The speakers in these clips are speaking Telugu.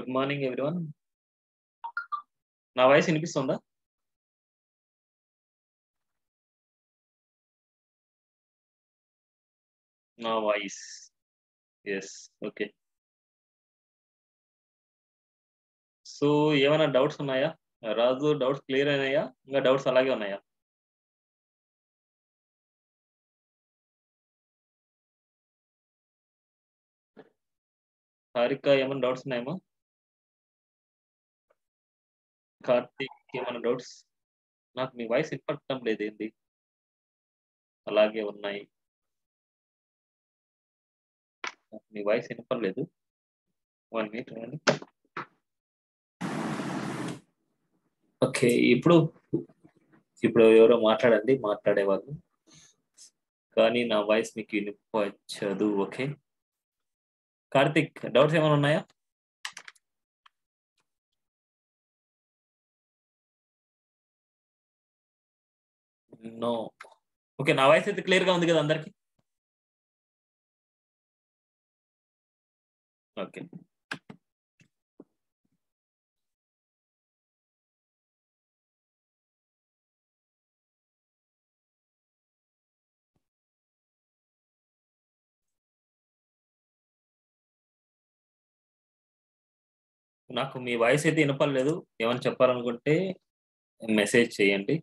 గుడ్ మార్నింగ్ ఎవ్రీవన్ నా వాయిస్ వినిపిస్తుందా నా వాయిస్ ఎస్ ఓకే సో ఏమైనా డౌట్స్ ఉన్నాయా రాజు డౌట్స్ క్లియర్ అయినాయా ఇంకా డౌట్స్ అలాగే ఉన్నాయా హారిక ఏమైనా డౌట్స్ ఉన్నాయేమో కార్తీక్ ఏమైనా డౌట్స్ నాకు మీ వాయిస్ వినపడటం లేదు ఏంది అలాగే ఉన్నాయి నాకు మీ వాయిస్ వినపడలేదు వన్ మినిట్ అండి ఓకే ఇప్పుడు ఇప్పుడు ఎవరో మాట్లాడండి మాట్లాడేవాళ్ళు కానీ నా వాయిస్ మీకు వినిపించదు ఓకే కార్తిక్ డౌట్స్ ఏమైనా ఉన్నాయా నో ఓకే నా వాయిస్ అయితే క్లియర్ గా ఉంది కదా అందరికి ఓకే నాకు మీ వాయిస్ అయితే వినపడలేదు ఏమైనా చెప్పాలనుకుంటే మెసేజ్ చేయండి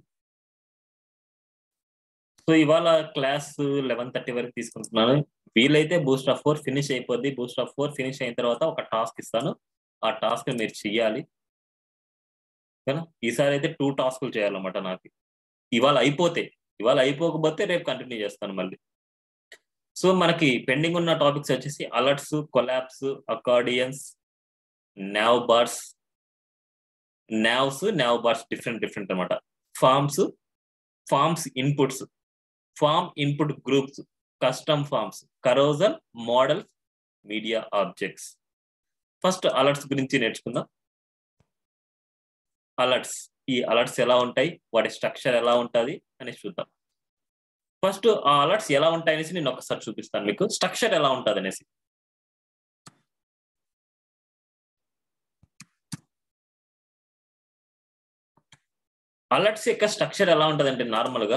సో ఇవాళ క్లాస్ లెవెన్ థర్టీ వరకు తీసుకుంటున్నాను వీలైతే బూస్ట్ ఆఫ్ ఫోర్ ఫినిష్ అయిపోద్ది బూస్ట్ ఆఫ్ ఫోర్ ఫినిష్ అయిన తర్వాత ఒక టాస్క్ ఇస్తాను ఆ టాస్క్ మీరు చెయ్యాలి ఓకేనా ఈసారి అయితే టూ టాస్కులు చేయాలన్నమాట నాకు ఇవాళ అయిపోతే ఇవాళ అయిపోకపోతే రేపు కంటిన్యూ చేస్తాను మళ్ళీ సో మనకి పెండింగ్ ఉన్న టాపిక్స్ వచ్చేసి alerts collapse accordions nav bars navs nav bars different different అనమాట forms forms inputs form input groups custom forms carousel modals media objects first alerts గురించి నేర్చుకుందాం అలర్ట్స్ ఈ అలర్ట్స్ ఎలా ఉంటాయి వాటి స్ట్రక్చర్ ఎలా ఉంటుంది అనేసి చూద్దాం ఫస్ట్ ఆ అలర్ట్స్ ఎలా ఉంటాయి అనేసి నేను ఒకసారి చూపిస్తాను మీకు స్ట్రక్చర్ ఎలా ఉంటుంది అనేసి అలర్ట్స్ యొక్క స్ట్రక్చర్ ఎలా ఉంటుంది అంటే నార్మల్గా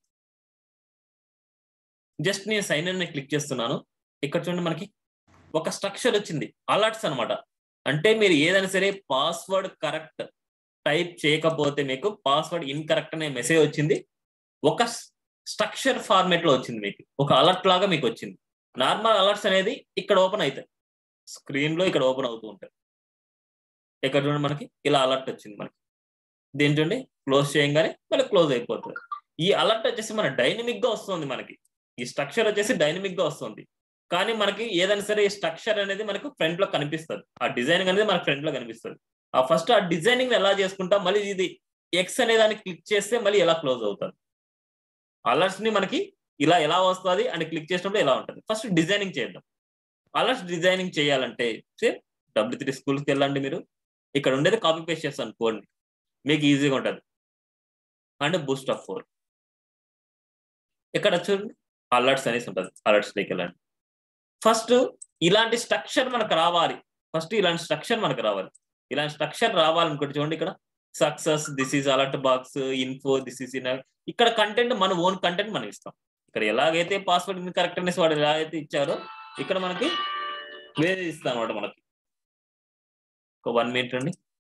జస్ట్ నేను సైన్ అని క్లిక్ చేస్తున్నాను ఇక్కడ చూడండి మనకి ఒక స్ట్రక్చర్ వచ్చింది అలర్ట్స్ అనమాట అంటే మీరు ఏదైనా సరే పాస్వర్డ్ కరెక్ట్ టైప్ చేయకపోతే మీకు పాస్వర్డ్ ఇన్కరెక్ట్ అనే మెసేజ్ వచ్చింది ఒక స్ట్రక్చర్ ఫార్మేట్ లో వచ్చింది మీకు ఒక అలర్ట్ లాగా మీకు వచ్చింది నార్మల్ అలర్ట్స్ అనేది ఇక్కడ ఓపెన్ అవుతాయి స్క్రీన్ లో ఇక్కడ ఓపెన్ అవుతూ ఉంటాయి ఇక్కడ చూడండి మనకి ఇలా అలర్ట్ వచ్చింది మనకి దీని చూడండి క్లోజ్ చేయంగానే మళ్ళీ క్లోజ్ అయిపోతుంది ఈ అలర్ట్ వచ్చేసి మన డైనమిక్ గా వస్తుంది మనకి ఈ స్ట్రక్చర్ వచ్చేసి డైనమిక్ గా వస్తుంది కానీ మనకి ఏదైనా సరే ఈ స్ట్రక్చర్ అనేది మనకు ఫ్రంట్ లో కనిపిస్తుంది ఆ డిజైనింగ్ అనేది మనకి ఫ్రంట్ లో కనిపిస్తుంది ఆ ఫస్ట్ ఆ డిజైనింగ్ ఎలా చేసుకుంటాం మళ్ళీ ఇది ఎక్స్ అనే దాన్ని క్లిక్ చేస్తే మళ్ళీ ఎలా క్లోజ్ అవుతుంది అలర్ట్స్ ని మనకి ఇలా ఎలా వస్తుంది అని క్లిక్ చేసినప్పుడు ఎలా ఉంటుంది ఫస్ట్ డిజైనింగ్ చేద్దాం అలర్ట్స్ డిజైనింగ్ చేయాలంటే డబ్ల్యూ త్రీ స్కూల్స్కి వెళ్ళండి మీరు ఇక్కడ ఉండేది కాపీ పేస్ట్ చేస్తాను కోడ్ని మీకు ఈజీగా ఉంటుంది అండ్ బూస్ట్ ఆఫ్ ఫోర్ ఇక్కడ చూడండి అలర్ట్స్ అనేసి ఉంటుంది అలర్ట్స్ లైక్ వెళ్ళండి ఫస్ట్ ఇలాంటి స్ట్రక్చర్ మనకు రావాలి ఫస్ట్ ఇలాంటి స్ట్రక్చర్ మనకు రావాలి ఇలాంటి స్ట్రక్చర్ రావాలనుకుంటే చూడండి ఇక్కడ success this is alert box info this is ఇక్కడ కంటెంట్ మన ఓన్ కంటెంట్ మనం ఇస్తాం ఇక్కడ ఎలాగైతే పాస్వర్డ్ కరెక్ట్ అనేసి వాడు ఎలా అయితే ఇచ్చారో ఇక్కడ మనకి వేరే ఇస్తాం అనమాట మనకి ఒక వన్ మినిట్ అండి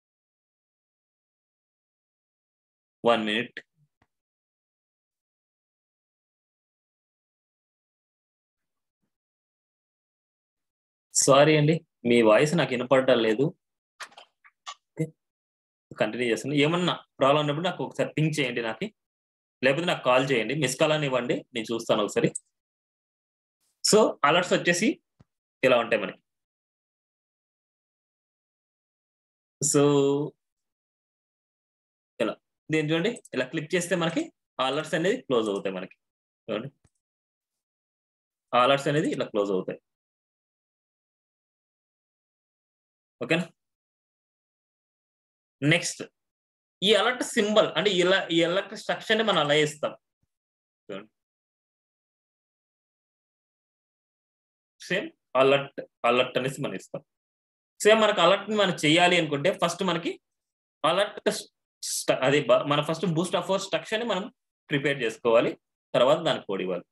వన్ మినిట్ సారీ అండి మీ వాయిస్ నాకు వినపడటం లేదు కంటిన్యూ చేస్తాను ఏమన్నా ప్రాబ్లం ఉన్నప్పుడు నాకు ఒకసారి థింక్ చేయండి నాకు లేకపోతే నాకు కాల్ చేయండి మిస్ కాల్ అని ఇవ్వండి నేను చూస్తాను ఒకసారి సో అలర్ట్స్ వచ్చేసి ఇలా ఉంటాయి మనకి సో ఇలా దీన్ని చూడండి ఇలా క్లిక్ చేస్తే మనకి అలర్ట్స్ అనేది క్లోజ్ అవుతాయి మనకి చూడండి అలర్ట్స్ అనేది ఇలా క్లోజ్ అవుతాయి ఓకేనా నెక్స్ట్ ఈ అలర్ట్ సింబల్ అంటే ఇలా ఈ అలర్ట్ స్ట్రక్చర్ ని మనం అలా ఇస్తాం చూడండి సేమ్ అలర్ట్ అలర్ట్ అనేసి మనం ఇస్తాం సేమ్ మనకు అలర్ట్ మనం చేయాలి అనుకుంటే ఫస్ట్ మనకి అలర్ట్ అది మన ఫస్ట్ బూస్ట్ ఆఫ్ స్ట్రక్చర్ ని మనం ప్రిపేర్ చేసుకోవాలి తర్వాత దానికి కోడ్ ఇవ్వాలి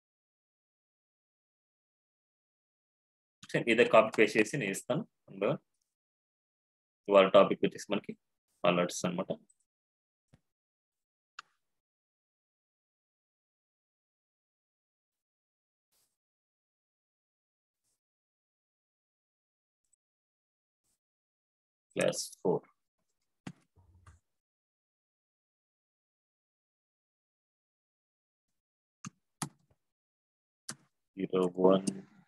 ఇదే కాపీ పేస్ట్ చేసి నేను ఇస్తాను అందులో ఇవాళ టాపిక్ వచ్చేసి మనకి అలర్ట్స్ అనమాట class 4. Zero one.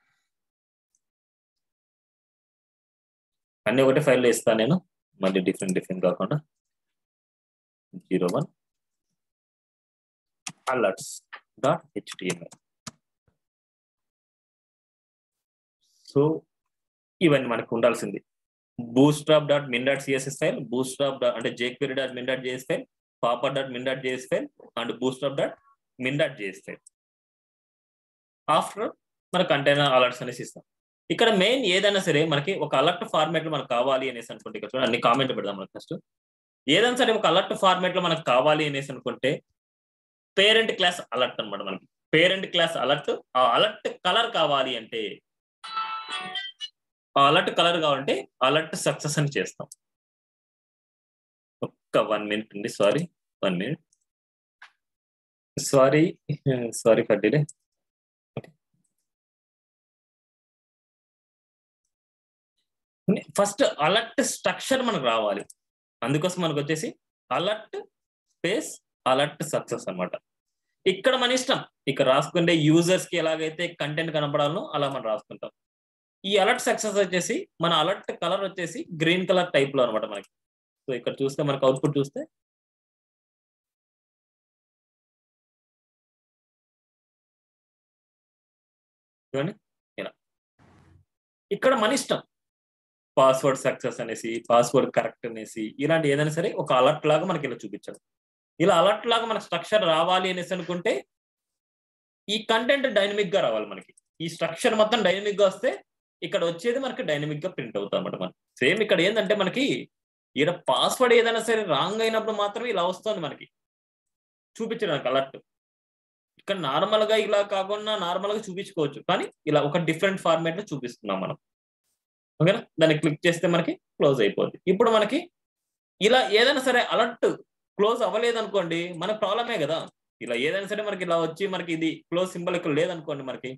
అన్ని ఒకటే ఫైల్లో ఇస్తాను నేను మళ్ళీ డిఫరెంట్ డిఫరెంట్ కాకుండా zero one alerts dot HTML so ఇవన్నీ మనకు ఉండాల్సింది bootstrap dot min dot CSS file bootstrap dot అంటే jQuery dot min dot JS file popper dot min dot JS file and bootstrap dot min dot JS file after మన కంటైనర్ అలర్ట్స్ అనేసి ఇస్తాం ఇక్కడ మెయిన్ ఏదైనా సరే మనకి ఒక అలర్ట్ ఫార్మాట్ లో మనకు కావాలి అనేసి అనుకుంటే ఇక్కడ చూడండి అన్ని కామెంట్ పెడదాం మనకు ఫస్ట్ ఏదైనా సరే ఒక అలర్ట్ ఫార్మాట్ లో మనకు కావాలి అనేసి అనుకుంటే పేరెంట్ క్లాస్ అలర్ట్ అనమాట మనకి పేరెంట్ క్లాస్ అలర్ట్ ఆ అలర్ట్ కలర్ కావాలి అంటే అలర్ట్ కలర్ కావాలంటే అలర్ట్ సక్సెస్ అని చేస్తాం ఒక్క వన్ మినిట్ అండి sorry one minute sorry sorry for delay first alert structure మనకు రావాలి అందుకోసం మనకు వచ్చేసి అలర్ట్ స్పేస్ అలర్ట్ సక్సెస్ అనమాట ఇక్కడ మన ఇష్టం ఇక్కడ రాసుకుంటే యూజర్స్ కి ఎలాగైతే కంటెంట్ కనపడాలో అలా మనం రాసుకుంటాం ఈ అలర్ట్ సక్సెస్ వచ్చేసి మన అలర్ట్ కలర్ వచ్చేసి గ్రీన్ కలర్ టైప్ లో అనమాట మనకి సో ఇక్కడ చూస్తే మనకు అవుట్పుట్ చూస్తే చూడండి ఇలా ఇక్కడ మన ఇష్టం పాస్వర్డ్ సక్సెస్ అనేసి పాస్వర్డ్ కరెక్ట్ అనేసి ఇలాంటి ఏదైనా సరే ఒక అలర్ట్ లాగా మనకి ఇలా చూపించడం ఇలా అలర్ట్ లాగా మనకు స్ట్రక్చర్ రావాలి అనేసి అనుకుంటే ఈ కంటెంట్ డైనమిక్ గా రావాలి మనకి ఈ స్ట్రక్చర్ మొత్తం డైనమిక్ గా వస్తే ఇక్కడ వచ్చేది మనకి డైనమిక్ గా ప్రింట్ అవుతాం అనమాట మనం సేమ్ ఇక్కడ ఏంటంటే మనకి ఈడ పాస్వర్డ్ ఏదైనా సరే రాంగ్ అయినప్పుడు మాత్రమే ఇలా వస్తుంది మనకి చూపించడానికి అలర్ట్ ఇక్కడ నార్మల్ గా ఇలా కాకుండా నార్మల్ గా చూపించుకోవచ్చు కానీ ఇలా ఒక డిఫరెంట్ ఫార్మాట్ లో చూపిస్తున్నాం మనం ఓకేనా దాన్ని క్లిక్ చేస్తే మనకి క్లోజ్ అయిపోద్ది ఇప్పుడు మనకి ఇలా ఏదైనా సరే అలర్ట్ క్లోజ్ అవ్వలేదు అనుకోండి మన ప్రాబ్లమే కదా ఇలా ఏదైనా సరే మనకి ఇలా వచ్చి మనకి ఇది క్లోజ్ సింబల్ ఇక్కడ లేదనుకోండి మనకి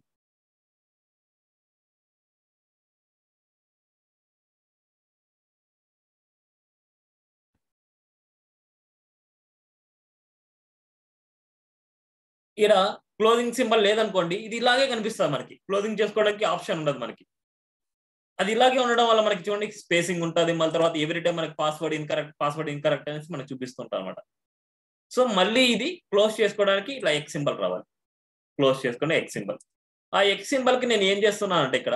ఇక్కడ క్లోజింగ్ సింబల్ లేదనుకోండి ఇది ఇలాగే కనిపిస్తుంది మనకి క్లోజింగ్ చేసుకోవడానికి ఆప్షన్ ఉండదు మనకి అది ఇలాగే ఉండడం వల్ల మనకి చూడండి స్పేసింగ్ ఉంటుంది మళ్ళీ తర్వాత ఎవ్రీ టైం మనకి పాస్వర్డ్ ఇన్కరెక్ట్ పాస్వర్డ్ ఇన్కరెక్ట్ అనేసి మనకి చూపిస్తుంటాం అనమాట సో మళ్ళీ ఇది క్లోజ్ చేసుకోవడానికి ఇలా ఎక్స్ సింబల్ రావాలి క్లోజ్ చేసుకునే ఎక్స్ సింబల్ ఆ ఎక్స్ సింబల్ కి నేను ఏం చేస్తున్నానంటే ఇక్కడ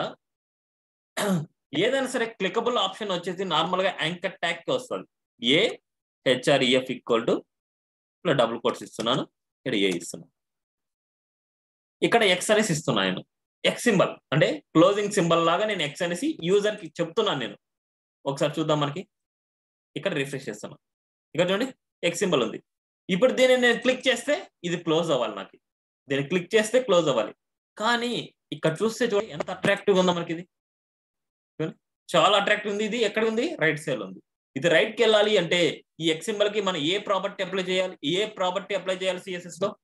ఏదైనా సరే క్లికబుల్ ఆప్షన్ వచ్చేసి నార్మల్ గా యాంకర్ ట్యాగ్ కి వస్తుంది ఏ హెచ్ఆర్ఈఎఫ్ ఈక్వల్ టు ఇలా డబుల్ కోట్స్ ఇస్తున్నాను ఇక్కడ ఏ ఇస్తున్నాను ఇక్కడ ఎక్స్ అనేసి ఇస్తున్నాను నేను ఎక్స్ సింబల్ అంటే క్లోజింగ్ సింబల్ లాగా నేను ఎక్స్ అనేసి యూజర్ కి చెప్తున్నాను నేను ఒకసారి చూద్దాం మనకి ఇక్కడ రిఫ్రెష్ చేస్తాను ఇక్కడ చూడండి ఎక్స్ సింబల్ ఉంది ఇప్పుడు దీన్ని నేను క్లిక్ చేస్తే ఇది క్లోజ్ అవ్వాలి నాకు దీన్ని క్లిక్ చేస్తే క్లోజ్ అవ్వాలి కానీ ఇక్కడ చూస్తే చూడండి ఎంత అట్రాక్టివ్ ఉందో మనకి ఇది చాలా అట్రాక్టివ్ ఉంది ఇది ఎక్కడ ఉంది రైట్ సైడ్ ఉంది ఇది రైట్ కి వెళ్ళాలి అంటే ఈ ఎక్స్ సింబల్ కి మనం ఏ ప్రాపర్టీ అప్లై చేయాలి ఏ ప్రాపర్టీ అప్లై చేయాలి సిఎస్ఎస్ లో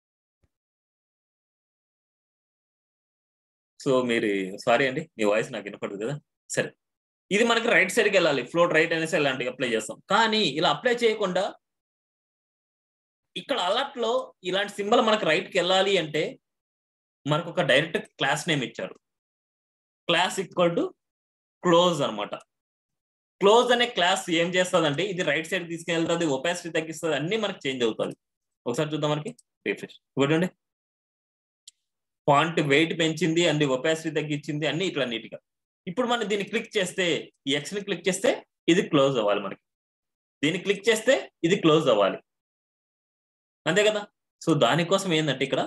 సో మీరు సారీ అండి మీ వాయిస్ నాకు వినపడదు కదా సరే ఇది మనకి రైట్ సైడ్కి వెళ్ళాలి ఫ్లోట్ రైట్ అనేసి ఇలాంటివి అప్లై చేస్తాం కానీ ఇలా అప్లై చేయకుండా ఇక్కడ అలర్ట్ లో ఇలాంటి సింబల్ మనకు రైట్ కి వెళ్ళాలి అంటే మనకు ఒక డైరెక్ట్ క్లాస్ నేమ్ ఇచ్చారు క్లాస్ ఈక్వల్ టు క్లోజ్ అనమాట క్లోజ్ అనే క్లాస్ ఏం చేస్తుంది అంటే ఇది రైట్ సైడ్ తీసుకెళ్తుంది ఒపాసిటీ తగ్గిస్తుంది అన్ని మనకి చేంజ్ అవుతుంది ఒకసారి చూద్దాం మనకి రిఫ్రెష్ చూడండి ఫాంట్ వెయిట్ పెంచింది అండ్ ఒపాసిటీ తగ్గించింది అన్ని ఇట్లా నీట్గా ఇప్పుడు మనం దీన్ని క్లిక్ చేస్తే ఈ ఎక్స్ ని క్లిక్ చేస్తే ఇది క్లోజ్ అవ్వాలి మనకి దీన్ని క్లిక్ చేస్తే ఇది క్లోజ్ అవ్వాలి అంతే కదా సో దానికోసం ఏంటంటే ఇక్కడ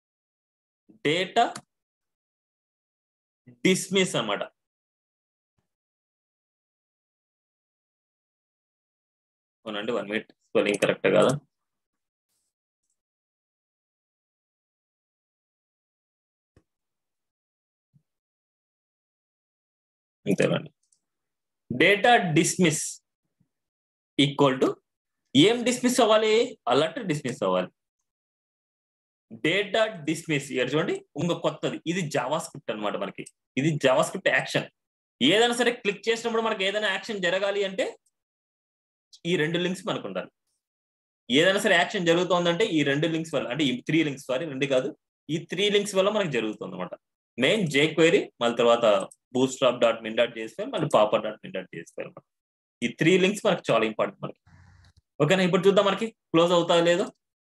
డేటా డిస్మిస్ అన్నమాట అవునండి వన్ మినిట్ స్పెల్లింగ్ కరెక్ట్ కాదా ఇంతేనండి డేటా డిస్మిస్ ఈక్వల్ టు ఏం డిస్మిస్ అవ్వాలి అలర్ట్ డిస్మిస్ అవ్వాలి డేటా డిస్మిస్ ఇక్కడ చూడండి ఇంకో కొత్తది ఇది జావా స్క్రిప్ట్ అనమాట మనకి ఇది జావా స్క్రిప్ట్ యాక్షన్ ఏదైనా సరే క్లిక్ చేసినప్పుడు మనకి ఏదైనా యాక్షన్ జరగాలి అంటే ఈ రెండు లింక్స్ మనకు ఉండాలి ఏదైనా సరే యాక్షన్ జరుగుతోందంటే ఈ రెండు లింక్స్ వల్ల అంటే ఈ త్రీ లింక్స్ సారీ రెండు కాదు ఈ త్రీ లింక్స్ వల్ల మనకు జరుగుతుంది అనమాట మెయిన్ జే క్వైరీ మళ్ళీ తర్వాత బూస్ట్రాప్ డాట్ మిన్ డాట్ చేస్తే మళ్ళీ పాపర్ డాట్ మిన్ డాట్ చేస్తే అనమాట ఈ త్రీ లింక్స్ మనకు చాలా ఇంపార్టెంట్ మనకి ఓకేనా ఇప్పుడు చూద్దాం మనకి క్లోజ్ అవుతా లేదో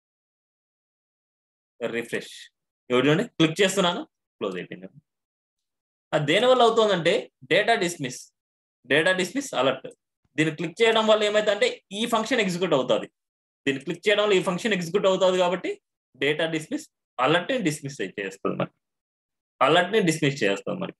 రిఫ్రెష్ ఎవరు చూడండి క్లిక్ చేస్తున్నాను క్లోజ్ అయిపోయింది అది దేని వల్ల అవుతుందంటే data dismiss data dismiss alert దీన్ని క్లిక్ చేయడం వల్ల ఏమైతే అంటే ఈ ఫంక్షన్ ఎగ్జిక్యూట్ అవుతుంది దీన్ని క్లిక్ చేయడం వల్ల ఈ ఫంక్షన్ ఎగ్జిక్యూట్ అవుతుంది కాబట్టి డేటా డిస్మిస్ అలర్ట్ ని డిస్మిస్ చేస్తుంది మరి అలర్ట్ ని డిస్మిస్ చేస్తాం మరి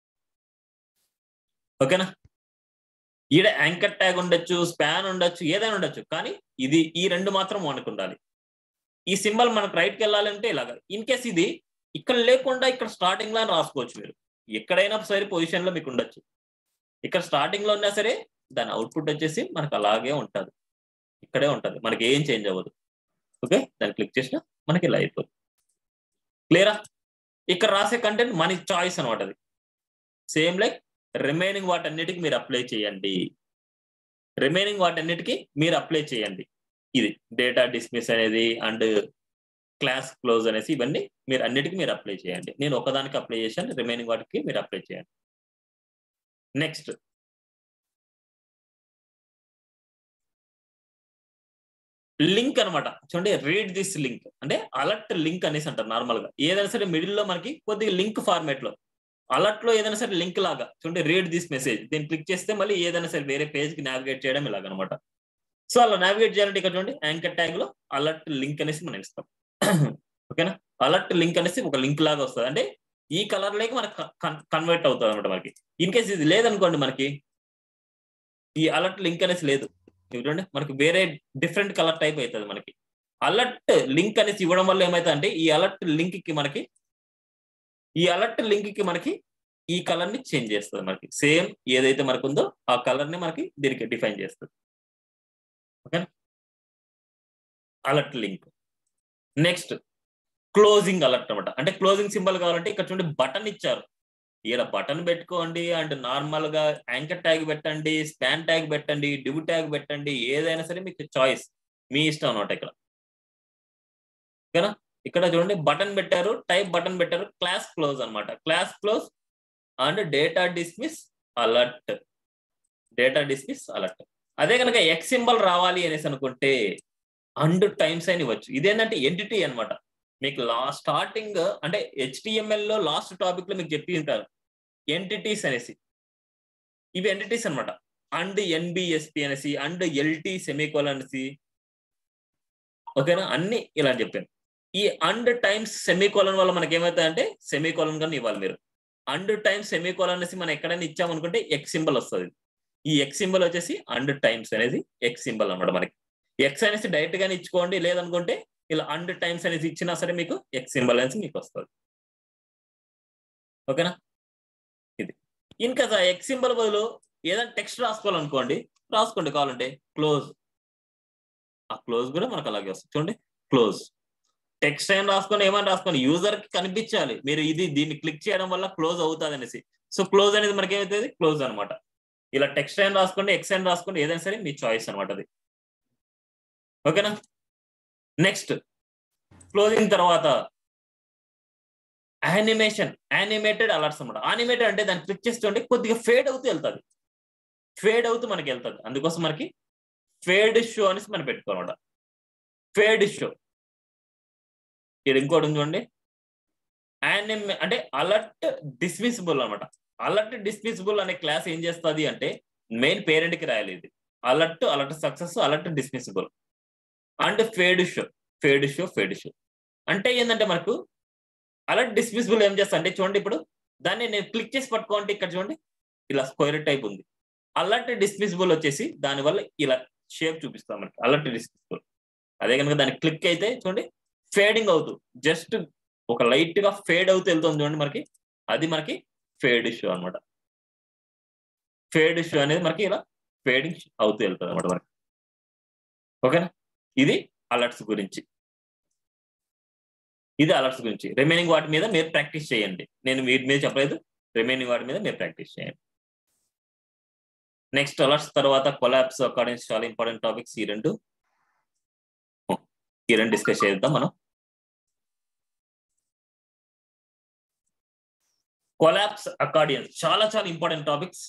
ఓకేనా ఈడ యాంకర్ ట్యాగ్ ఉండొచ్చు స్పాన్ ఉండొచ్చు ఏదైనా ఉండొచ్చు కానీ ఇది ఈ రెండు మాత్రం మనకు ఉండాలి ఈ సింబల్ మనకు రైట్కి వెళ్ళాలంటే ఇలాగా ఇన్ కేస్ ఇది ఇక్కడ లేకుండా ఇక్కడ స్టార్టింగ్ లో రాసుకోవచ్చు మీరు ఎక్కడైనా సరే పొజిషన్ లో మీకు ఉండొచ్చు ఇక్కడ స్టార్టింగ్ లో ఉన్నా సరే దాని అవుట్పుట్ వచ్చేసి మనకు అలాగే ఉంటుంది ఇక్కడే ఉంటుంది మనకి ఏం చేంజ్ అవ్వదు ఓకే దాన్ని క్లిక్ చేసినా మనకి ఇలా అయిపోతుంది క్లియరా ఇక్కడ రాసే కంటెంట్ మన చాయిస్ అనమాట అది సేమ్ లైక్ రిమైనింగ్ వాటన్నిటికి మీరు అప్లై చేయండి రిమైనింగ్ వాటన్నిటికి మీరు అప్లై చేయండి ఇది డేటా డిస్మిస్ అనేది అండ్ క్లాస్ క్లోజ్ అనేసి ఇవన్నీ మీరు అన్నిటికీ మీరు అప్లై చేయండి నేను ఒకదానికి అప్లై చేశాను రిమైనింగ్ వాటికి మీరు అప్లై చేయండి నెక్స్ట్ లింక్ అనమాట చూడండి రీడ్ దిస్ లింక్ అంటే అలర్ట్ లింక్ అనేసి అంటారు నార్మల్ గా ఏదైనా సరే మిడిల్ లో మనకి కొద్దిగా లింక్ ఫార్మేట్ లో అలర్ట్ లో ఏదైనా సరే లింక్ లాగా చూడండి రీడ్ దిస్ మెసేజ్ దీన్ని క్లిక్ చేస్తే మళ్ళీ ఏదైనా సరే వేరే పేజ్ కి నావిగేట్ చేయడం ఇలాగనమాట సో అలా నావిగేట్ చేయాలంటే ఇక్కడ చూడండి యాంకర్ ట్యాగ్ లో అలర్ట్ లింక్ అనేసి మనం ఇస్తాం ఓకేనా అలర్ట్ లింక్ అనేసి ఒక లింక్ లాగా వస్తుంది అంటే ఈ కలర్ లేక మనకి కన్వర్ట్ అవుతుంది అనమాట మనకి ఇన్ కేస్ ఇది లేదనుకోండి మనకి ఈ అలర్ట్ లింక్ అనేసి లేదు చూడండి మనకి వేరే డిఫరెంట్ కలర్ టైప్ అవుతుంది మనకి అలర్ట్ లింక్ అనేసి ఇవ్వడం వల్ల ఏమైతుంది అంటే ఈ అలర్ట్ లింక్ కి మనకి ఈ అలర్ట్ లింక్ కి మనకి ఈ కలర్ ని చేంజ్ చేస్తుంది మనకి సేమ్ ఏదైతే మనకు ఉందో ఆ కలర్ ని మనకి దీనికి డిఫైన్ చేస్తుంది ఓకేనా alert link next closing alert అనమాట అంటే క్లోజింగ్ సింబల్ కావాలంటే ఇక్కడ చూడండి బటన్ ఇచ్చారు ఇక్కడ బటన్ పెట్టుకోండి అండ్ నార్మల్ గా యాంకర్ ట్యాగ్ పెట్టండి స్పాన్ ట్యాగ్ పెట్టండి డివ్ ట్యాగ్ పెట్టండి ఏదైనా సరే మీకు చాయిస్ మీ ఇష్టం అనమాట ఇక్కడ ఓకేనా ఇక్కడ చూడండి బటన్ పెట్టారు టైప్ బటన్ పెట్టారు క్లాస్ క్లోజ్ అనమాట class close and data dismiss alert data dismiss alert అదే కనుక ఎక్స్ సింబల్ రావాలి అనేసి అనుకుంటే అండ్ టైమ్స్ అని ఇవ్వచ్చు ఇదేంటంటే ఎంటిటీ అనమాట మీకు లాస్ట్ స్టార్టింగ్ అంటే హెచ్టిఎంఎల్ లో లాస్ట్ టాపిక్ లో మీకు చెప్పి ఉంటారు ఎంటిటీస్ అనేసి ఇవి ఎంటిటీస్ అనమాట అండ్ ఎన్బిఎస్పి అనేసి అండ్ ఎల్టీ సెమీకోల్ అనేసి ఓకేనా అన్ని ఇలా చెప్పాను ఈ అండ్ టైమ్స్ సెమీకోలన్ వల్ల మనకి ఏమవుతాయంటే సెమీకోలన్ కానీ ఇవ్వాలి మీరు అండ్ టైమ్స్ సెమీకోలన్ అనేసి మనం ఎక్కడైనా ఇచ్చామనుకుంటే ఎక్స్ సింబల్ వస్తుంది ఈ ఎక్స్ సింబల్ వచ్చేసి అండ్ టైమ్స్ అనేది ఎక్స్ సింబల్ అనమాట మనకి ఎక్స్ అనేసి డైరెక్ట్ గానే ఇచ్చుకోండి లేదనుకుంటే ఇలా అండ్ టైమ్స్ అనేది ఇచ్చినా సరే మీకు ఎక్స్ సింబల్ అనేసి మీకు వస్తుంది ఓకేనా ఇది ఇంకా ఎక్స్ సింబల్ బదులు ఏదైనా టెక్స్ట్ రాసుకోవాలనుకోండి రాసుకోండి కావాలంటే క్లోజ్ ఆ క్లోజ్ కూడా మనకు అలాగే వస్తుంది చూడండి క్లోజ్ టెక్స్ట్ అయిన రాసుకొని ఏమైనా రాసుకోండి యూజర్ కి కనిపించాలి మీరు ఇది దీన్ని క్లిక్ చేయడం వల్ల క్లోజ్ అవుతుంది అనేసి సో క్లోజ్ అనేది మనకి ఏమవుతుంది క్లోజ్ అనమాట ఇలా టెక్స్ట్ అయిన రాసుకోండి ఎక్స్ అయిన రాసుకోండి ఏదైనా సరే మీ చాయిస్ అనమాట అది ఓకేనా నెక్స్ట్ క్లోజింగ్ తర్వాత యానిమేషన్ యానిమేటెడ్ అలర్ట్స్ అనమాట యానిమేటెడ్ అంటే దాన్ని క్లిక్ చేస్తుంటే కొద్దిగా ఫేడ్ అవుతూ వెళ్తుంది ఫేడ్ అవుతూ మనకి వెళ్తుంది అందుకోసం మనకి ఫేడ్ షో అనేసి మనం పెట్టుకోవాలన్నమాట ఫేడ్ షో ఇది ఇంకోటి చూడండి యానిమే అంటే అలర్ట్ డిస్మిసిబుల్ అనమాట అలర్ట్ డిస్మిసిబుల్ అనే క్లాస్ ఏం చేస్తుంది అంటే మెయిన్ పేరెంట్ కి రాయాలి ఇది alert alert success alert dismissible and fade show fade show fade show అంటే ఏంటంటే మనకు అలర్ట్ డిస్మిసిబుల్ ఏం చేస్తా అంటే చూడండి ఇప్పుడు దాన్ని నేను క్లిక్ చేసి పట్టుకోండి ఇక్కడ చూడండి ఇలా స్క్వేర్ టైప్ ఉంది అలర్ట్ డిస్మిసిబుల్ వచ్చేసి దానివల్ల ఇలా షేప్ చూపిస్తాం మనకి అలర్ట్ డిస్ప్లే అదే కనుక దాన్ని క్లిక్ అయితే చూడండి ఫేడింగ్ అవుతూ జస్ట్ ఒక లైట్ గా ఫేడ్ అవుతూ వెళ్తుంది చూడండి మనకి అది మనకి ఫేడ్ ఇష్యూ అనమాట ఫేడ్ ఇష్యూ అనేది మనకి ఇలా ఫేడింగ్ అవుతూ వెళ్తుంది అనమాట మనకి ఓకేనా ఇది అలర్ట్స్ గురించి ఇది అలర్ట్స్ గురించి రిమైనింగ్ వాటి మీద మీరు ప్రాక్టీస్ చేయండి నేను వీటి మీద చెప్పలేదు రిమైనింగ్ వాటి మీద మీరు ప్రాక్టీస్ చేయండి నెక్స్ట్ అలర్ట్స్ తర్వాత కొలాబ్స్ అకార్డింగ్ చాలా ఇంపార్టెంట్ టాపిక్స్ ఈ రెండు ఈ రెండు డిస్కస్ చేద్దాం మనం కొలాబ్స్ అకార్డియన్స్ చాలా చాలా ఇంపార్టెంట్ టాపిక్స్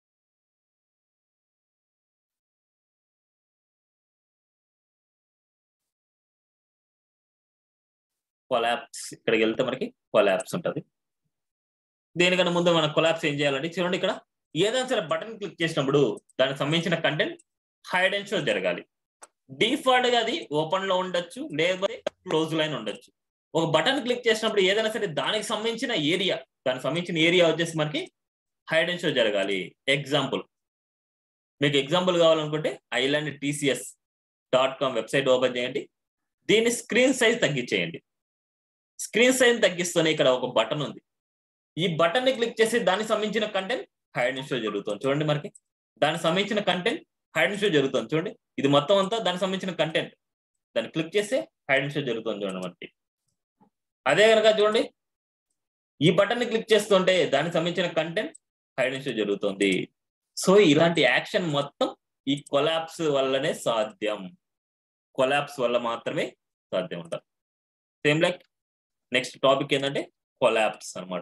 కొలాప్స్ ఇక్కడికి వెళ్తే మనకి కొలాప్స్ ఉంటుంది దేనికన్నా ముందు మనం కొలాప్స్ ఏం చేయాలంటే చూడండి ఇక్కడ ఏదైనా సరే బటన్ క్లిక్ చేసినప్పుడు దానికి సంబంధించిన కంటెంట్ హైడ్ అండ్ షో జరగాలి డిఫాల్ట్ గా అది ఓపెన్ లో ఉండొచ్చు లేకపోతే క్లోజ్ లైన్ ఉండొచ్చు ఒక బటన్ క్లిక్ చేసినప్పుడు ఏదైనా సరే దానికి సంబంధించిన ఏరియా దానికి సంబంధించిన ఏరియా వచ్చేసి మనకి హైడ్ అండ్ షో జరగాలి ఎగ్జాంపుల్ మీకు ఎగ్జాంపుల్ కావాలనుకుంటే island TCS dot com website open చేయండి దీని స్క్రీన్ సైజ్ తగ్గించేయండి స్క్రీన్ సైజ్ తగ్గిస్తూనే ఇక్కడ ఒక బటన్ ఉంది ఈ బటన్ ని క్లిక్ చేసి దానికి సంబంధించిన కంటెంట్ హైడ్ అండ్ షో జరుగుతుంది చూడండి మనకి దానికి సంబంధించిన కంటెంట్ హైడ్ అండ్ షో జరుగుతుంది చూడండి ఇది మొత్తం అంతా దానికి సంబంధించిన కంటెంట్ దాన్ని క్లిక్ చేస్తే హైడ్ అండ్ షో జరుగుతుంది చూడండి మనకి అదే కనుక చూడండి ఈ బటన్ ని క్లిక్ చేస్తుంటే దానికి సంబంధించిన కంటెంట్ హైడ్ అండ్ షో జరుగుతుంది సో ఇలాంటి యాక్షన్ మొత్తం ఈ కొలాప్స్ వల్లనే సాధ్యం కొలాప్స్ వల్ల మాత్రమే సాధ్యం ఉంటారు సేమ్ లైక్ నెక్స్ట్ టాపిక్ ఏంటంటే కొలాప్స్ అనమాట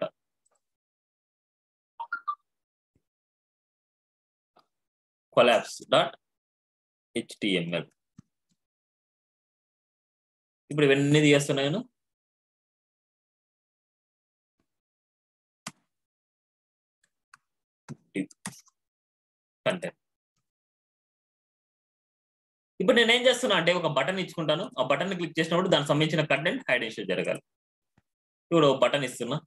కొలాప్స్ డాట్ హెచ్టిఎంఎల్ ఇప్పుడు ఇవన్నీ తీస్తున్నాను కంటెంట్ ఇప్పుడు నేను ఏం చేస్తున్నా అంటే ఒక బటన్ ఇచ్చుకుంటాను ఆ బటన్ క్లిక్ చేసినప్పుడు దానికి సంబంధించిన కంటెంట్ హైడ్ ఇష్యూ జరగాలి ఇప్పుడు బటన్ ఇస్తున్నా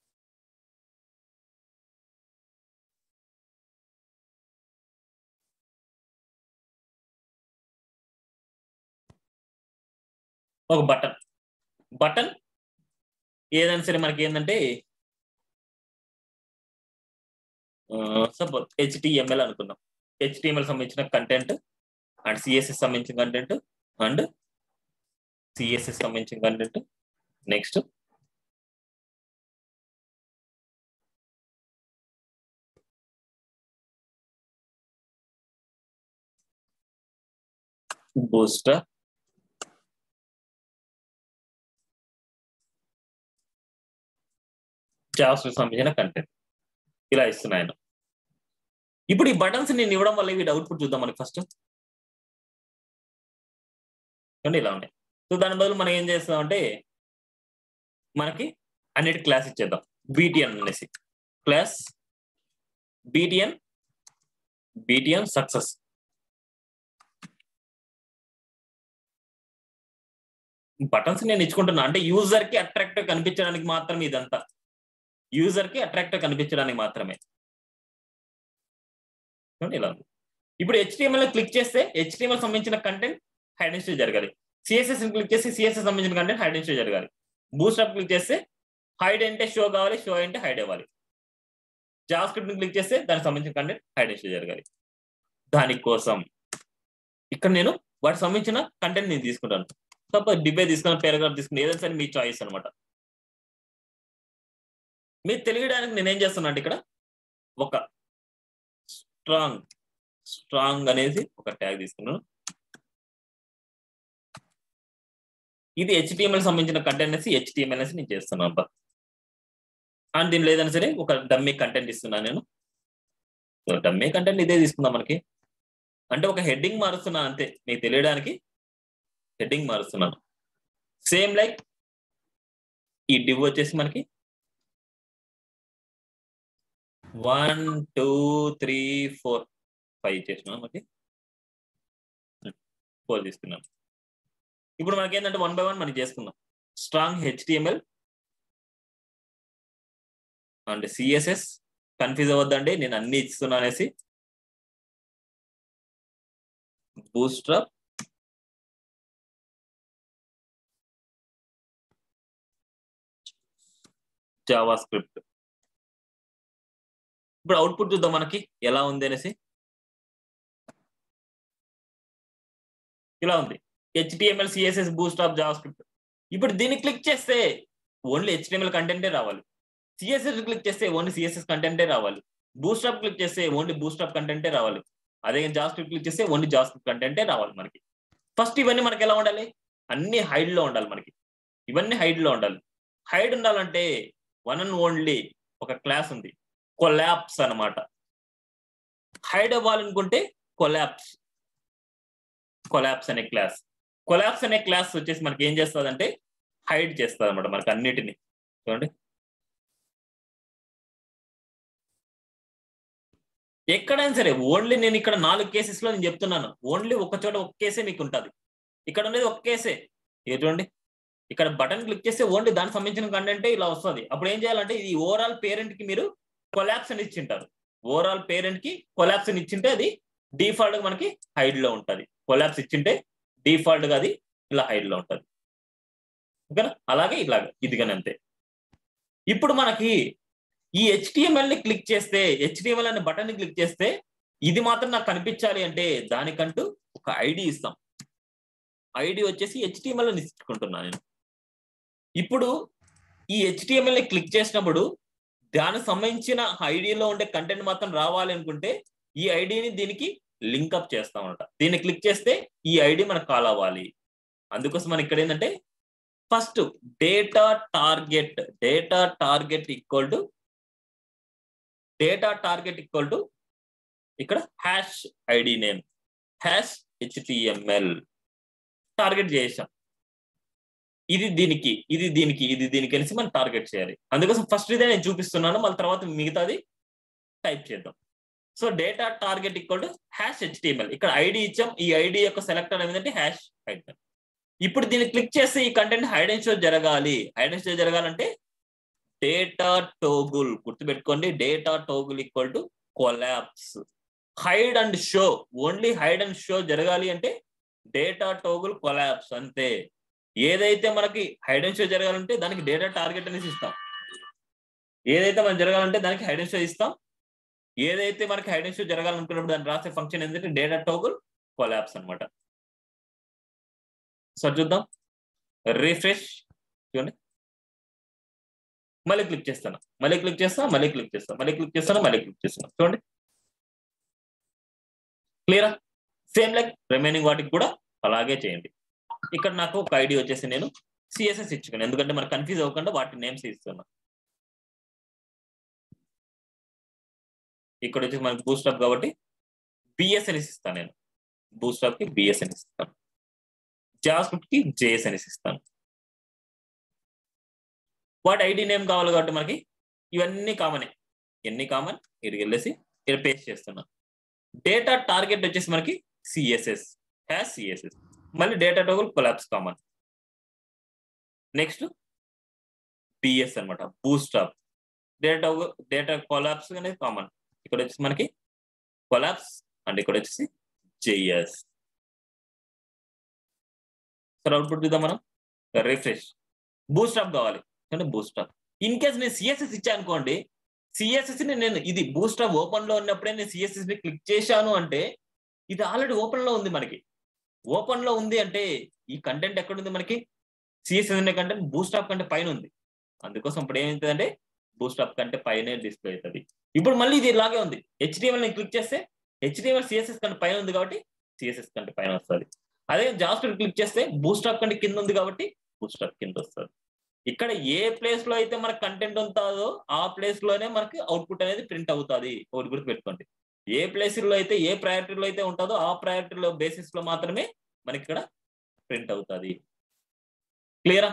ఒక బటన్ బటన్ ఏదైనా సరే మనకి ఏంటంటే సపోజ్ హెచ్టిఎంఎల్ అనుకున్నాం హెచ్టిఎంఎల్ సంబంధించిన కంటెంట్ అండ్ సిఎస్ఎస్ సంబంధించిన కంటెంట్ అండ్ సిఎస్ఎస్ సంబంధించిన కంటెంట్ నెక్స్ట్ బూస్టర్ జాబ్స్ సంబంధించిన కంటెంట్ ఇలా ఇస్తున్నాను ఇప్పుడు ఈ బటన్స్ నేను ఇవ్వడం వల్ల వీటి అవుట్పుట్ చూద్దాం మనకి ఫస్ట్ అంటే ఇలా ఉన్నాయి సో దాని బదులు మనం ఏం చేస్తామంటే మనకి అన్నిటి క్లాస్ ఇచ్చేద్దాం బీటిఎన్ అనేసి class BTN BTN success buttons నేను ఇచ్చుకుంటున్నా అంటే యూజర్ కి అట్రాక్టివ్ కనిపించడానికి మాత్రమే ఇదంతా యూజర్ కి అట్రాక్టివ్ కనిపించడానికి మాత్రమే ఇలా ఉంది ఇప్పుడు హెచ్టిఎంఎల్ క్లిక్ చేస్తే హెచ్టిఎంఎల్ సంబంధించిన కంటెంట్ హైడ్ ఇన్స్టూ జరగాలి సిఎస్ఎస్ క్లిక్ చేస్తే సిఎస్ఎస్ సంబంధించిన కంటెంట్ హైడ్ ఇన్స్టూ జరగాలి బూస్టప్ క్లిక్ చేస్తే హైడ్ అంటే షో కావాలి షో అంటే హైడ్ అవ్వాలి జావా స్క్రిప్ట్ క్లిక్ చేస్తే దానికి సంబంధించిన కంటెంట్ హైడ్ ఇన్స్టూ జరగాలి దానికోసం ఇక్కడ నేను వాటికి సంబంధించిన కంటెంట్ నేను తీసుకుంటాను సపోజ్ డిబే తీసుకున్న పేరాగ్రాఫ్ తీసుకుని ఏదైనా సరే మీ చాయిస్ అనమాట మీరు తెలియడానికి నేనేం చేస్తున్నా అంటే ఇక్కడ ఒక స్ట్రాంగ్ స్ట్రాంగ్ అనేది ఒక ట్యాగ్ తీసుకున్నాను ఇది హెచ్టిఎంఎల్ సంబంధించిన కంటెంట్ అనేసి హెచ్టిఎంఎల్ అనేసి నేను చేస్తున్నాను అబ్బా అండ్ దీని లేదన్నా సరే ఒక డమ్మీ కంటెంట్ ఇస్తున్నాను నేను డమ్మీ కంటెంట్ ఇదే తీసుకుందాం మనకి అంటే ఒక హెడ్డింగ్ మారుస్తున్నాను అంతే మీకు తెలియడానికి హెడ్డింగ్ మారుస్తున్నాను సేమ్ లైక్ ఈ డివ్ వచ్చేసి మనకి one two three four five చేసినాం మనకి ఫోర్ తీసుకున్నాం ఇప్పుడు మనకి ఏంటంటే వన్ బై వన్ మనం చేసుకుందాం strong HTML and CSS confuse అవ్వద్దండి నేను అన్ని ఇస్తున్నా అనేసి bootstrap జావా స్క్రిప్ట్ ఇప్పుడు అవుట్పుట్ చూద్దాం మనకి ఎలా ఉంది అనేసి ఇలా ఉంది HTML CSS bootstrap JavaScript ఇప్పుడు దీన్ని క్లిక్ చేస్తే ఓన్లీ హెచ్టిఎంఎల్ కంటెంటే రావాలి సిఎస్ఎస్ క్లిక్ చేస్తే ఓన్లీ సిఎస్ఎస్ కంటెంటే రావాలి బూస్టాప్ క్లిక్ చేస్తే ఓన్లీ బూస్టాప్ కంటెంటే రావాలి అదే జావా స్క్రిప్ట్ క్లిక్ చేస్తే ఓన్లీ జావా స్క్రిప్ట్ కంటెంటే రావాలి మనకి ఫస్ట్ ఇవన్నీ మనకి ఎలా ఉండాలి అన్ని హైడ్ లో ఉండాలి మనకి ఇవన్నీ హైడ్ లో ఉండాలి హైడ్ ఉండాలంటే వన్ అండ్ ఓన్లీ ఒక క్లాస్ ఉంది కొలాప్స్ అన్నమాట హైడ్ అవ్వాలనుకుంటే కొలాప్స్ కొలాప్స్ అనే క్లాస్ కొలాప్స్ అనే క్లాస్ వచ్చేసి మనకి ఏం చేస్తుంది హైడ్ చేస్తుంది అనమాట మనకి అన్నిటిని చూడండి ఎక్కడైనా సరే ఓన్లీ నేను ఇక్కడ నాలుగు కేసెస్ లో నేను చెప్తున్నాను ఓన్లీ ఒక చోట ఒక కేసే మీకు ఉంటుంది ఇక్కడ ఉండేది ఒక కేసే ఏ చూడండి ఇక్కడ బటన్ క్లిక్ చేస్తే ఓన్లీ దానికి సంబంధించిన కంటెంటే ఇలా వస్తుంది అప్పుడు ఏం చేయాలంటే ఇది ఓవరాల్ పేరెంట్ కి మీరు కొలాప్స్ అని ఇచ్చింటారు ఓవరాల్ పేరెంట్ కి కొలాప్స్ అని ఇచ్చింటే అది డిఫాల్ట్ గా మనకి హైడ్ లో ఉంటది కొలాప్స్ ఇచ్చింటే డిఫాల్ట్ గా అది ఇలా హైడ్ లో ఉంటది ఓకేనా అలాగే ఇలాగ ఇదిగానే అంతే ఇప్పుడు మనకి ఈ హెచ్టిఎంఎల్ ని క్లిక్ చేస్తే హెచ్డిఎంఎల్ అనే బటన్ ని క్లిక్ చేస్తే ఇది మాత్రం నాకు కనిపించాలి అంటే దానికంటూ ఒక ఐడి ఇస్తాం ఐడి వచ్చేసి హెచ్టిఎంఎల్ అని ఇచ్చుకుంటున్నాను నేను ఇప్పుడు ఈ హెచ్టిఎంఎల్ ని క్లిక్ చేసినప్పుడు దానికి సంబంధించిన ఐడిలో ఉండే కంటెంట్ మాత్రం రావాలి అనుకుంటే ఈ ఐడిని దీనికి లింక్అప్ చేస్తామన్నమాట దీన్ని క్లిక్ చేస్తే ఈ ఐడి మనకు కాల్ అవ్వాలి అందుకోసం మనకి ఇక్కడ ఏంటంటే first data target data target equal to data target equal to ఇక్కడ hash ID name hash HTML target చేసాం ఇది దీనికి ఇది దీనికి ఇది దీనికి కలిసి మనం టార్గెట్ చేయాలి అందుకోసం ఫస్ట్ ఇదే నేను చూపిస్తున్నాను మళ్ళీ తర్వాత మిగతాది టైప్ చేద్దాం so data target equal to hash HTML ఇక్కడ ఐడి ఇచ్చాం ఈ ఐడి యొక్క సెలెక్టర్ ఏంటంటే హ్యాష్ హైడ్ ఇప్పుడు దీన్ని క్లిక్ చేస్తే ఈ కంటెంట్ హైడ్ అండ్ షో జరగాలి హైడ్ అండ్ షో జరగాలంటే డేటా టోగుల్ గుర్తుపెట్టుకోండి data toggle equal to collapse hide and show only hide and show జరగాలి అంటే డేటా టోగుల్ కొలాప్స్ అంతే ఏదైతే మనకి హైడ్ అండ్ షో జరగాలంటే దానికి డేటా టార్గెట్ అనేసి ఇస్తాం ఏదైతే మనం జరగాలంటే దానికి హైడ్ అండ్ షో ఇస్తాం ఏదైతే మనకి హైడ్ అండ్ షో జరగాలనుకున్నప్పుడు దాన్ని రాసే ఫంక్షన్ ఏంటంటే డేటా టోగుల్ కొలాప్స్ అనమాట సో చూద్దాం రిఫ్రెష్ చూడండి మళ్ళీ క్లిక్ చేస్తాను మళ్ళీ క్లిక్ చేస్తా మళ్ళీ క్లిక్ చేస్తాను మళ్ళీ క్లిక్ చేస్తాను మళ్ళీ క్లిక్ చేస్తాను చూడండి క్లియరా సేమ్ లైక్ రిమైనింగ్ వాటికి కూడా అలాగే చేయండి ఇక్కడ నాకు ఒక ఐడి వచ్చేసి నేను సిఎస్ఎస్ ఇచ్చుకున్నాను ఎందుకంటే మనకు కన్ఫ్యూజ్ అవ్వకుండా వాటి నేమ్స్ ఇస్తున్నా ఇక్కడ వచ్చేసి మనకి బూస్టప్ కాబట్టి బిఎస్ అని ఇస్తాను నేను బూస్టప్ కి బిఎస్ అని ఇస్తాను జావాస్క్రిప్ట్ కి జేఎస్ అనేసి ఇస్తాను వాటి ఐడి నేమ్ కావాలి కాబట్టి మనకి ఇవన్నీ కామనే ఎన్ని కామన్ ఇక్కడికి వెళ్ళేసి ఇక్కడ పేస్ట్ చేస్తున్నాం డేటా టార్గెట్ వచ్చేసి మనకి సిఎస్ఎస్ హ్యాస్ సిఎస్ఎస్ మళ్ళీ data toggle collapse common next BS అనమాట బూస్టాప్ డేటా డేటా కొలాప్స్ అనేది కామన్ ఇక్కడ వచ్చేసి మనకి కొలాప్స్ అండ్ ఇక్కడ వచ్చేసి జేఎస్ సార్ అవుట్పుట్ చూద్దాం మనం రిఫ్రెష్ బూస్టాప్ కావాలి అంటే బూస్టాప్ ఇన్ కేస్ నేను సిఎస్ఎస్ ఇచ్చా అనుకోండి సిఎస్ఎస్ ని నేను ఇది బూస్టాప్ ఓపెన్ లో ఉన్నప్పుడే నేను సిఎస్ఎస్ ని క్లిక్ చేశాను అంటే ఇది ఆల్రెడీ ఓపెన్ లో ఉంది మనకి ఓపెన్ లో ఉంది అంటే ఈ కంటెంట్ ఎక్కడ ఉంది మనకి సిఎస్ఎస్ అనే కంటెంట్ బూస్టాప్ కంటే పైన ఉంది అందుకోసం ఇప్పుడు ఏమవుతుందంటే బూస్టాప్ కంటే పైనే డిస్ప్లే అవుతుంది ఇప్పుడు మళ్ళీ ఇది ఇలాగే ఉంది హెచ్డిఎంఎల్ నేను క్లిక్ చేస్తే హెచ్డిఎంఎల్ సిఎస్ఎస్ కంటే పైన ఉంది కాబట్టి సిఎస్ఎస్ కంటే పైన వస్తుంది అదే జాస్టర్ క్లిక్ చేస్తే బూస్టాప్ కంటే కింద ఉంది కాబట్టి బూస్టాప్ కింద వస్తుంది ఇక్కడ ఏ ప్లేస్ లో అయితే మనకు కంటెంట్ ఉంటుందో ఆ ప్లేస్ లోనే మనకి అవుట్పుట్ అనేది ప్రింట్ అవుతుంది ఒకటి గుర్తు పెట్టుకోండి ఏ ప్లేస్ లో అయితే ఏ ప్రయారిటీలో అయితే ఉంటుందో ఆ ప్రయారిటీలో బేసిస్ లో మాత్రమే మనకి ఇక్కడ ప్రింట్ అవుతుంది క్లియరా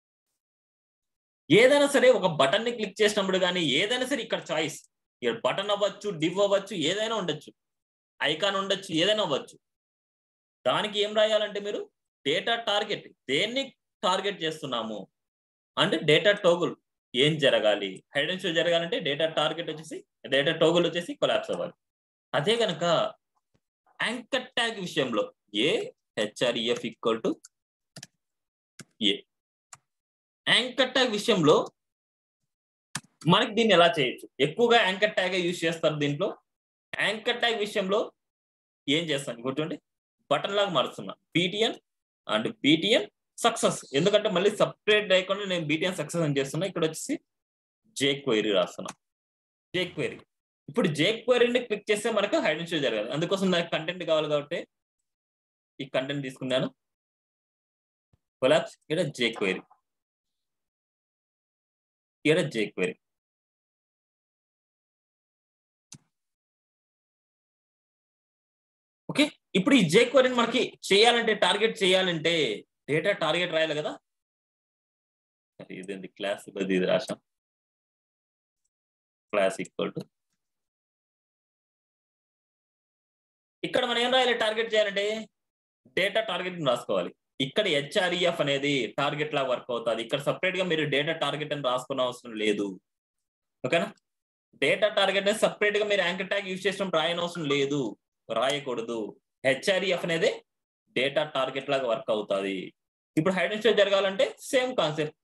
ఏదైనా సరే ఒక బటన్ ని క్లిక్ చేసినప్పుడు కానీ ఏదైనా సరే ఇక్కడ చాయిస్ ఇక్కడ బటన్ అవ్వచ్చు డివ్ అవ్వచ్చు ఏదైనా ఉండొచ్చు ఐకాన్ ఉండొచ్చు ఏదైనా అవ్వచ్చు దానికి ఏం రాయాలంటే మీరు డేటా టార్గెట్ దేన్ని టార్గెట్ చేస్తున్నాము అంటే డేటా టోగుల్ ఏం జరగాలి హైడ్ అండ్ షో జరగాలంటే డేటా టార్గెట్ వచ్చేసి డేటా టోగుల్ వచ్చేసి కొలాప్స్ అవ్వాలి అదే కనుక యాంకర్ ట్యాగ్ విషయంలో a HREF equal to a anchor tag విషయంలో మనకి దీన్ని ఎలా చేయొచ్చు ఎక్కువగా యాంకర్ ట్యాగ్ యూజ్ చేస్తారు దీంట్లో యాంకర్ ట్యాగ్ విషయంలో ఏం చేస్తాను గుర్తుండి బటన్ లాగా మారుస్తున్నా బీటిఎన్ అండ్ బీటిఎన్ సక్సెస్ ఎందుకంటే మళ్ళీ సపరేట్ లేకుండా నేను బీటిఎన్ సక్సెస్ అని చేస్తున్నా ఇక్కడ వచ్చేసి జే క్వైరీ రాస్తున్నా జే క్వైరీ ఇప్పుడు జే క్వైరీని క్లిక్ చేస్తే మనకు హైడ్ అండ్ షో జరగాలి అందుకోసం నాకు కంటెంట్ కావాలి కాబట్టి ఈ కంటెంట్ తీసుకున్నాను కొలాప్స్ ఇక్కడ జే క్వైరీ ఇక్కడ జే క్వైరీ ఓకే ఇప్పుడు ఈ జే క్వరీని మనకి చేయాలంటే టార్గెట్ చేయాలంటే డేటా టార్గెట్ రాయాలి కదా ఇదేంటి క్లాస్ ఇది రాసాం క్లాస్ ఈక్వల్ టు ఇక్కడ మనం ఏం రాయాలి టార్గెట్ చేయాలంటే డేటా టార్గెట్ రాసుకోవాలి ఇక్కడ హెచ్ఆర్ఈఎఫ్ అనేది టార్గెట్ లా వర్క్ అవుతుంది ఇక్కడ సపరేట్ గా మీరు డేటా టార్గెట్ అని రాసుకున్న అవసరం లేదు ఓకేనా డేటా టార్గెట్ సపరేట్ గా మీరు యాంకర్ ట్యాగ్ యూజ్ చేసినప్పుడు రాయని అవసరం లేదు రాయకూడదు హెచ్ఆర్ఈఎఫ్ అనేది డేటా టార్గెట్ లాగా వర్క్ అవుతుంది ఇప్పుడు హైడ్ అండ్ షో జరగాలంటే సేమ్ కాన్సెప్ట్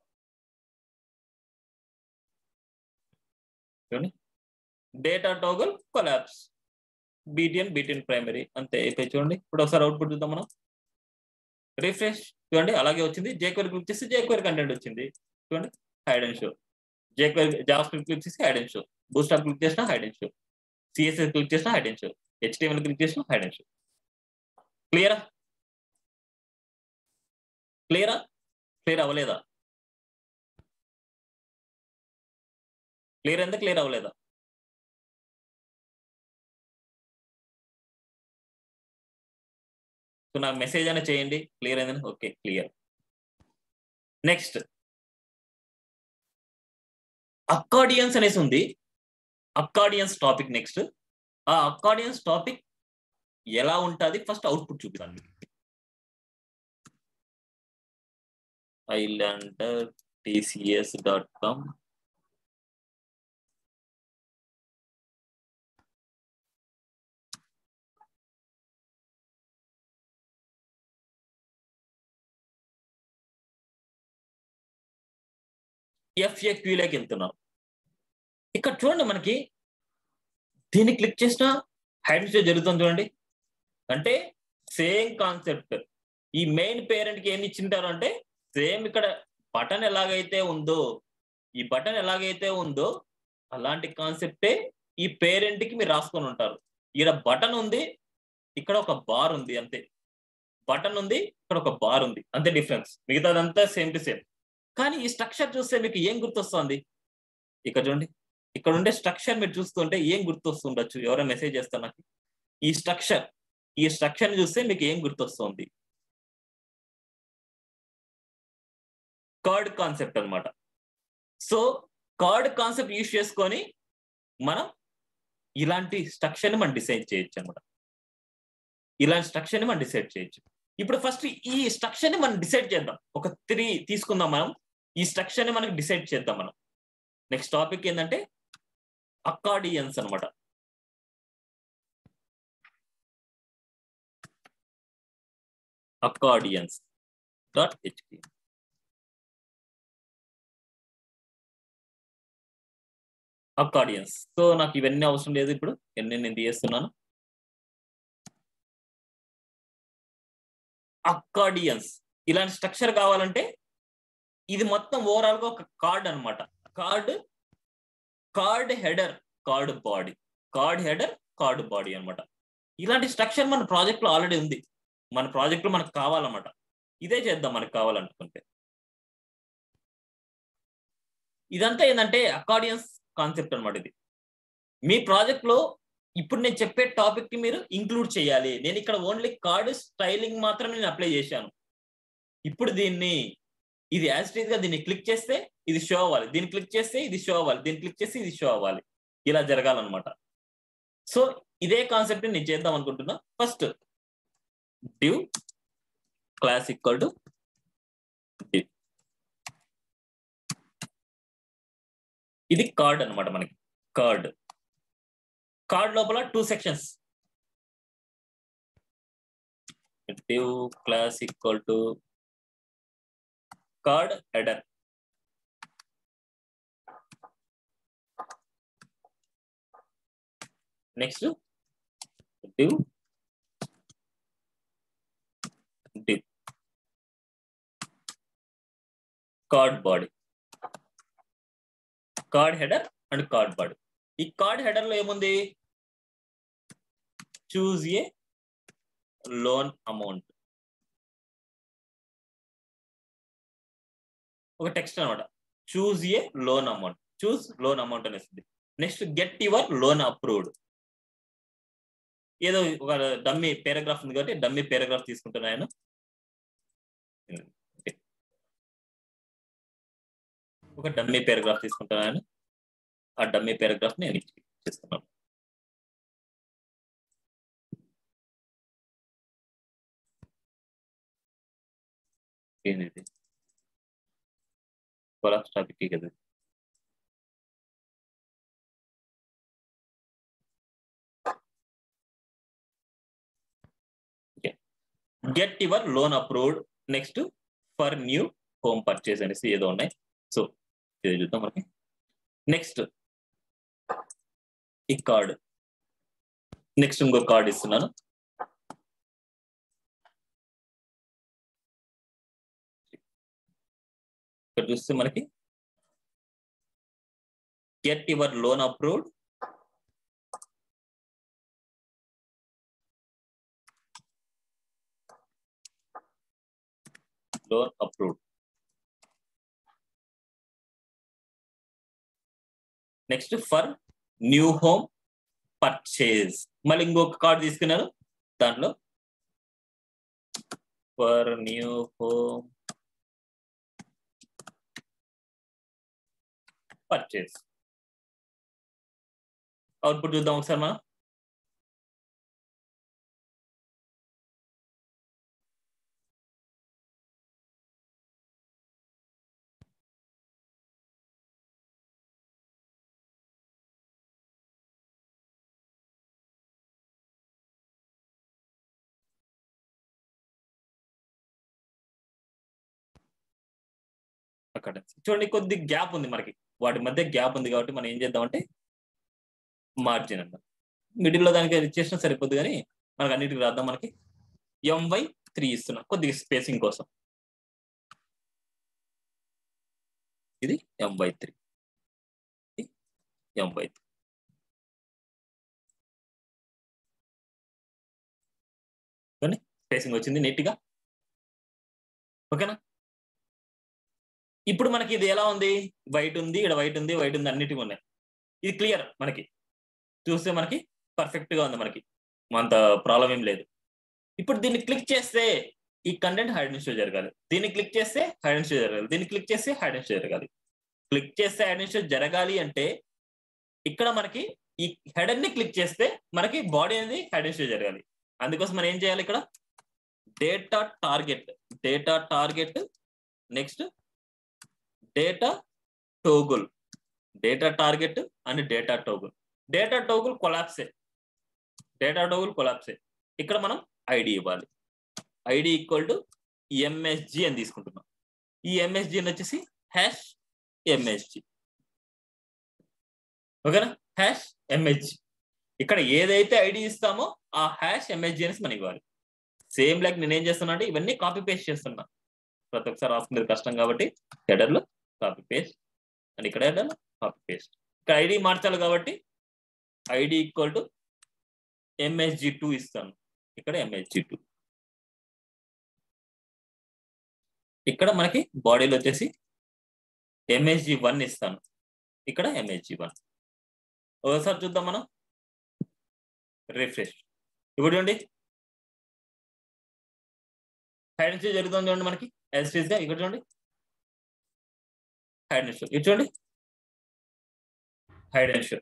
చూడండి data toggle collapse BTN BTN primary అంతే అయిపోయి చూడండి ఇప్పుడు ఒకసారి అవుట్పుట్ చూద్దాం మనం రిఫ్రెష్ చూడండి అలాగే వచ్చింది జేక్వరీ క్లిక్ చేస్తే జేక్వరీ కంటెంట్ వచ్చింది చూడండి hide and show jQuery Java script click చేసి hide and show bootstrap click చేసినా hide and show CSS click చేసినా hide and show HTML click చేసినా హైడ్ అండ్ షో క్లియరా క్లియరా క్లియర్ అవ్వలేదా క్లియర్ అయిందా క్లియర్ అవ్వలేదా సో నాకు మెసేజ్ అయినా చేయండి క్లియర్ అయిందని ఓకే క్లియర్ నెక్స్ట్ అక్కాడియన్స్ అనేసి ఉంది అక్కాడియన్స్ టాపిక్ నెక్స్ట్ ఆ అక్కాడియన్స్ టాపిక్ ఎలా ఉంటుంది ఫస్ట్ అవుట్పుట్ చూపిస్తాను ఐలాండర్ టీసీఎస్ డాట్ కామ్ ఎఫ్ఏక్యూలోకి వెళ్తున్నాం ఇక్కడ చూడండి మనకి దీన్ని క్లిక్ చేసినా హైడ్ షో జరుగుతుంది చూడండి అంటే సేమ్ కాన్సెప్ట్ ఈ మెయిన్ పేరెంట్ కి ఏమి ఇచ్చింటారు అంటే సేమ్ ఇక్కడ బటన్ ఎలాగైతే ఉందో ఈ బటన్ ఎలాగైతే ఉందో అలాంటి కాన్సెప్టే ఈ పేరెంట్ కి మీరు రాసుకొని ఉంటారు ఇక్కడ బటన్ ఉంది ఇక్కడ ఒక బార్ ఉంది అంతే బటన్ ఉంది ఇక్కడ ఒక బార్ ఉంది అంతే డిఫరెన్స్ మిగతాదంతా సేమ్ టు సేమ్ కానీ ఈ స్ట్రక్చర్ చూస్తే మీకు ఏం గుర్తొస్తుంది ఇక్కడ చూడండి ఇక్కడ ఉండే స్ట్రక్చర్ మీరు చూస్తుంటే ఏం గుర్తొస్తుండొచ్చు ఎవరైనా మెసేజ్ చేస్తారు నాకు ఈ స్ట్రక్చర్ ఈ స్ట్రక్చర్ చూస్తే మీకు ఏం గుర్తొస్తుంది కార్డ్ కాన్సెప్ట్ అనమాట సో కార్డ్ కాన్సెప్ట్ యూజ్ చేసుకొని మనం ఇలాంటి స్ట్రక్చర్ని మనం డిసైడ్ చేయొచ్చు అనమాట ఇలాంటి స్ట్రక్చర్ని మనం డిసైడ్ చేయొచ్చు ఇప్పుడు ఫస్ట్ ఈ స్ట్రక్చర్ని మనం డిసైడ్ చేద్దాం ఒక త్రీ తీసుకుందాం మనం ఈ స్ట్రక్చర్ని మనకి డిసైడ్ చేద్దాం మనం నెక్స్ట్ టాపిక్ ఏంటంటే అకాడియన్స్ అనమాట accordions dot HP accordions so నాకు ఇవన్నీ అవసరం లేదు ఇప్పుడు ఎన్ని నేను తీస్తున్నాను అకాడియన్స్ ఇలాంటి స్ట్రక్చర్ కావాలంటే ఇది మొత్తం ఓవరాల్ గా ఒక కార్డ్ అనమాట card card header card body card header card body అనమాట ఇలాంటి స్ట్రక్చర్ మన ప్రాజెక్ట్ లో ఆల్రెడీ ఉంది మన ప్రాజెక్ట్ లో మనకు కావాలన్నమాట ఇదే చేద్దాం మనకు కావాలనుకుంటే ఇదంతా ఏంటంటే అకాడియన్స్ కాన్సెప్ట్ అనమాట ఇది మీ ప్రాజెక్ట్ లో ఇప్పుడు నేను చెప్పే టాపిక్ కి మీరు ఇంక్లూడ్ చేయాలి నేను ఇక్కడ ఓన్లీ కార్డ్ స్టైలింగ్ మాత్రమే నేను అప్లై చేశాను ఇప్పుడు దీన్ని ఇది యాజ్ గా దీన్ని క్లిక్ చేస్తే ఇది షో అవ్వాలి దీన్ని క్లిక్ చేస్తే ఇది షో అవ్వాలి దీన్ని క్లిక్ చేస్తే ఇది షో అవ్వాలి ఇలా జరగాలన్నమాట సో ఇదే కాన్సెప్ట్ నేను చేద్దాం అనుకుంటున్నా first div class equal to div ఇది కార్డ్ అనమాట మనకి కార్డ్ కార్డ్ లోపల two sections div class equal to card header next div div card body card header and card body ఈ కార్డ్ హెడర్ లో ఏముంది చూజ్ ఏ లోన్ అమౌంట్ ఒక టెక్స్ట్ అనమాట choose a loan amount choose loan amount అనేస్తుంది next get your loan approved ఏదో ఒక డమ్మీ పారాగ్రాఫ్ ఉంది కాబట్టి డమ్మీ పారాగ్రాఫ్ తీసుకుంటున్నాను ఒక డమ్మీ పారాగ్రాఫ్ తీసుకుంటున్నాను ఆ డమ్మీ పారాగ్రాఫ్ నేను ఇస్తున్నాను ఏంది కొలాప్స్ టాపిక్ కదా get your loan approved next for new home purchase అనేసి ఏదో ఉన్నాయి సో ఇది చూద్దాం మనకి నెక్స్ట్ ఈ కార్డ్ నెక్స్ట్ ఇంకో కార్డ్ ఇస్తున్నాను ఇక్కడ చూస్తే మనకి get your loan approved loan approved next for new home purchase మళ్ళీ ఇంకొక కార్డు తీసుకున్నాను దాంట్లో for new home purchase output చూద్దాం ఒకసారి మనం అక్కడ చూడండి కొద్ది గ్యాప్ ఉంది మనకి వాటి మధ్య గ్యాప్ ఉంది కాబట్టి మనం ఏం చేద్దామంటే మార్జిన్ అన్న మిడిల్లో దానికి ఇచ్చేసినా సరిపోద్ది కానీ మనకి అన్నిటికి రాద్దాం మనకి ఎంవై త్రీ ఇస్తున్నా కొద్దిగా స్పేసింగ్ కోసం ఇది MY three MY three spacing వచ్చింది నీట్గా ఓకేనా ఇప్పుడు మనకి ఇది ఎలా ఉంది వైట్ ఉంది ఇక్కడ వైట్ ఉంది వైట్ ఉంది అన్నిటివి ఉన్నాయి ఇది క్లియర్ మనకి చూస్తే మనకి పర్ఫెక్ట్ గా ఉంది మనకి అంత ప్రాబ్లం ఏం లేదు ఇప్పుడు దీన్ని క్లిక్ చేస్తే ఈ కంటెంట్ హైడ్ అండ్ షో జరగాలి దీన్ని క్లిక్ చేస్తే హైడ్ అండ్ షో జరగాలి దీన్ని క్లిక్ చేస్తే హైడ్ అండ్ షో జరగాలి క్లిక్ చేస్తే హైడ్ అండ్ షో జరగాలి అంటే ఇక్కడ మనకి ఈ హెడర్ ని క్లిక్ చేస్తే మనకి బాడీ అనేది హైడ్ అండ్ షో జరగాలి అందుకోసం మనం ఏం చేయాలి ఇక్కడ data target data target next data toggle data target and data toggle data toggle కొలాప్సే డేటా టోగుల్ కొలాప్సే ఇక్కడ మనం ఐడి ఇవ్వాలి ఐడి ఈక్వల్ టు ఎంఎస్జి అని తీసుకుంటున్నాం ఈ ఎంఎస్జి అని వచ్చేసి హ్యాష్ ఎంఎస్జి ఓకేనా హ్యాష్ ఎంఎస్జి ఇక్కడ ఏదైతే ఐడి ఇస్తామో ఆ హ్యాష్ ఎంఎస్జి అనేసి మనం ఇవ్వాలి సేమ్ లైక్ నేను ఏం చేస్తున్నా అంటే ఇవన్నీ కాపీ పేస్ట్ చేస్తున్నా ప్రతి ఒక్కసారి రాసుకునేది కష్టం కాబట్టి హెడర్లో కాపీ పేస్ట్ అండ్ ఇక్కడ హెడర్లో కాపీ పేస్ట్ ఇక్కడ ఐడి మార్చాలి కాబట్టి ID equal to MSG two ఇస్తాను ఇక్కడ ఎంఎస్జి టూ ఇక్కడ మనకి బాడీలో వచ్చేసి ఎంఎస్జి వన్ ఇస్తాను ఇక్కడ ఎంఎస్జి వన్ ఒకసారి చూద్దాం మనం రిఫ్రెష్ ఇప్పుడు చూడండి హైడ్ అండ్ జరుగుతుంది చూడండి మనకి ఎస్టీస్ గా ఇక్కడ చూడండి హైడ్ అండ్ షో ఇటు చూడండి హైడ్ అండ్ షో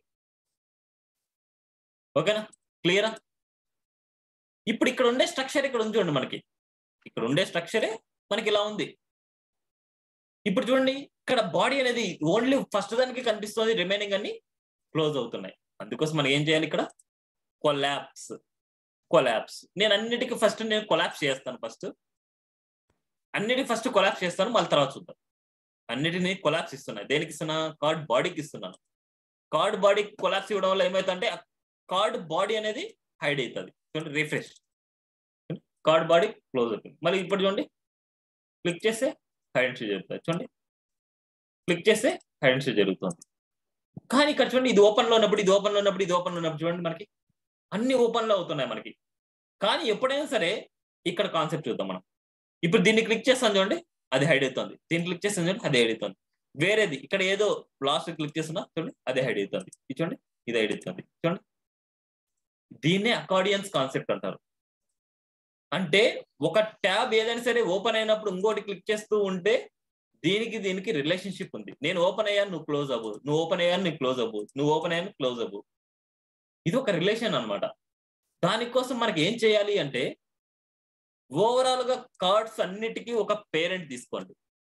ఓకేనా క్లియరా ఇప్పుడు ఇక్కడ ఉండే స్ట్రక్చర్ ఇక్కడ ఉంది చూడండి మనకి ఇక్కడ ఉండే స్ట్రక్చరే మనకి ఇలా ఉంది ఇప్పుడు చూడండి ఇక్కడ బాడీ అనేది ఓన్లీ ఫస్ట్ దానికి కనిపిస్తుంది రిమైనింగ్ అన్ని క్లోజ్ అవుతున్నాయి అందుకోసం మనం ఏం చేయాలి ఇక్కడ కొలాప్స్ కొలాప్స్ నేను అన్నిటికీ ఫస్ట్ నేను కొలాప్స్ చేస్తాను ఫస్ట్ అన్నిటికి ఫస్ట్ కొలాప్స్ చేస్తాను మళ్ళీ తర్వాత చూద్దాం అన్నిటిని కొలాప్స్ ఇస్తున్నా దేనికి ఇస్తున్నా కార్డ్ బాడీకి ఇస్తున్నాను కార్డ్ బాడీ కొలాప్స్ ఇవ్వడం వల్ల ఏమవుతుందంటే కార్డ్ బాడీ అనేది హైడ్ అవుతుంది చూడండి రిఫ్రెష్ కార్డ్ బాడీ క్లోజ్ అవుతుంది మళ్ళీ ఇప్పుడు చూడండి క్లిక్ చేస్తే హైడ్ అండ్ జరుగుతుంది చూడండి క్లిక్ చేస్తే హైడ్ అండ్ జరుగుతుంది కానీ ఇక్కడ చూడండి ఇది ఓపెన్ లో ఉన్నప్పుడు ఇది ఓపెన్ లో ఉన్నప్పుడు ఇది ఓపెన్ లో ఉన్నప్పుడు చూడండి మనకి అన్ని ఓపెన్ లో అవుతున్నాయి మనకి కానీ ఎప్పుడైనా సరే ఇక్కడ కాన్సెప్ట్ చూద్దాం మనం ఇప్పుడు దీన్ని క్లిక్ చేస్తాను చూడండి అది హైడ్ అవుతుంది దీన్ని క్లిక్ చేస్తాను చూడండి అది హైడ్ అవుతుంది వేరేది ఇక్కడ ఏదో లాస్ట్ క్లిక్ చేస్తున్నా చూడండి అది హైడ్ అవుతుంది ఇది చూడండి ఇది హైడ్ అవుతుంది చూడండి దీన్నే అకార్డియన్స్ కాన్సెప్ట్ అంటారు అంటే ఒక ట్యాబ్ ఏదైనా సరే ఓపెన్ అయినప్పుడు ఇంకోటి క్లిక్ చేస్తూ ఉంటే దీనికి దీనికి రిలేషన్షిప్ ఉంది నేను ఓపెన్ అయ్యాను నువ్వు క్లోజ్ అవ్వు నువ్వు ఓపెన్ అయ్యాను నువ్వు క్లోజ్ అవ్వు నువ్వు ఓపెన్ అయ్యాను క్లోజ్ అవ్వు ఇది ఒక రిలేషన్ అనమాట దానికోసం మనకి ఏం చేయాలి అంటే ఓవరాల్ గా కార్డ్స్ అన్నిటికీ ఒక పేరెంట్ తీసుకోండి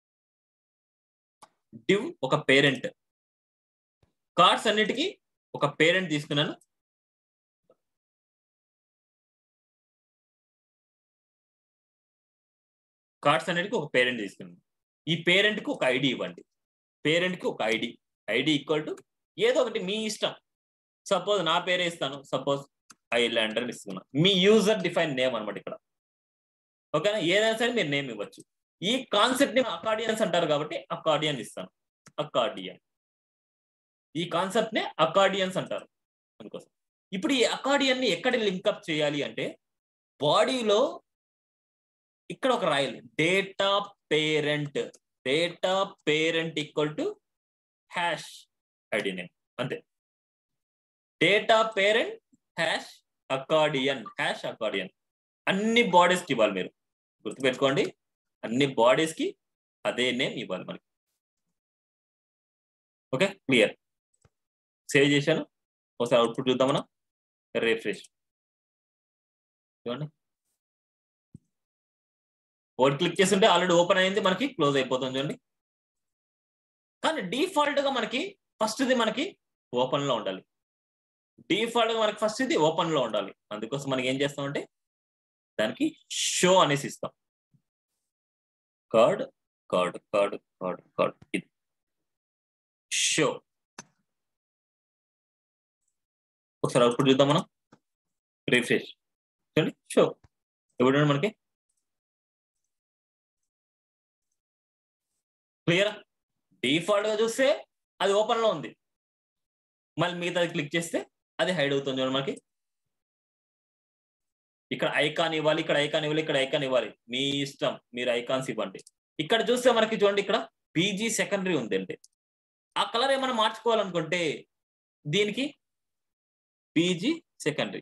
డివ్ ఒక పేరెంట్ కార్డ్స్ అన్నిటికీ ఒక పేరెంట్ తీసుకున్నాను కార్డ్స్ అన్నిటికీ ఒక పేరెంట్ తీసుకున్నాను ఈ పేరెంట్ కి ఒక ఐడి ఇవ్వండి పేరెంట్ కి ఒక ఐడి ఐడి ఈక్వల్ టు ఏదో ఒకటి మీ ఇష్టం సపోజ్ నా పేరే ఇస్తాను సపోజ్ ఐలాండ్ అని ఇస్తున్నా మీ యూజర్ డిఫైన్ నేమ్ అనమాట ఇక్కడ ఓకేనా ఏదైనా సరే మీరు నేమ్ ఇవ్వచ్చు ఈ కాన్సెప్ట్ ని అకార్డియన్స్ అంటారు కాబట్టి అకార్డియన్ ఇస్తాను అకార్డియన్ ఈ కాన్సెప్ట్ నే అకార్డియన్స్ అంటారు అందుకోసం ఇప్పుడు ఈ అకార్డియన్ ని ఎక్కడ లింకప్ చేయాలి అంటే బాడీలో ఇక్కడ ఒక రాయాలి data parent data parent equal to hash ID name అంతే data parent hash accordion hash accordion అన్ని బాడీస్కి ఇవ్వాలి మీరు గుర్తుపెట్టుకోండి అన్ని బాడీస్కి అదే నేమ్ ఇవ్వాలి మనకి ఓకే క్లియర్ సేవ్ చేశాను ఒకసారి అవుట్పుట్ చూద్దాం మనం రిఫ్రెష్ చూడండి వర్డ్ క్లిక్ చేస్తుంటే ఆల్రెడీ ఓపెన్ అయింది మనకి క్లోజ్ అయిపోతుంది చూడండి కానీ డిఫాల్ట్ గా మనకి ఫస్ట్ ఇది మనకి ఓపెన్ లో ఉండాలి డిఫాల్ట్ గా మనకి ఫస్ట్ ఇది ఓపెన్ లో ఉండాలి అందుకోసం మనకి ఏం చేస్తామంటే దానికి షో అనేసి ఇస్తాం card card card card card ఇది షో ఒకసారి అవుట్పుట్ చూద్దాం మనం రిఫ్రెష్ చూడండి షో ఇప్పుడు మనకి క్లియర్ డిఫాల్ట్ గా చూస్తే అది ఓపెన్ లో ఉంది మళ్ళీ మిగతాది క్లిక్ చేస్తే అది హైడ్ అవుతుంది చూడండి మనకి ఇక్కడ ఐకాన్ ఇవ్వాలి ఇక్కడ ఐకాన్ ఇవ్వాలి ఇక్కడ ఐకాన్ ఇవ్వాలి మీ ఇష్టం మీరు ఐకాన్స్ ఇవ్వండి ఇక్కడ చూస్తే మనకి చూడండి ఇక్కడ పీజీ సెకండరీ ఉంది అంటే ఆ కలర్ ఏమైనా మార్చుకోవాలనుకుంటే దీనికి పీజీ సెకండరీ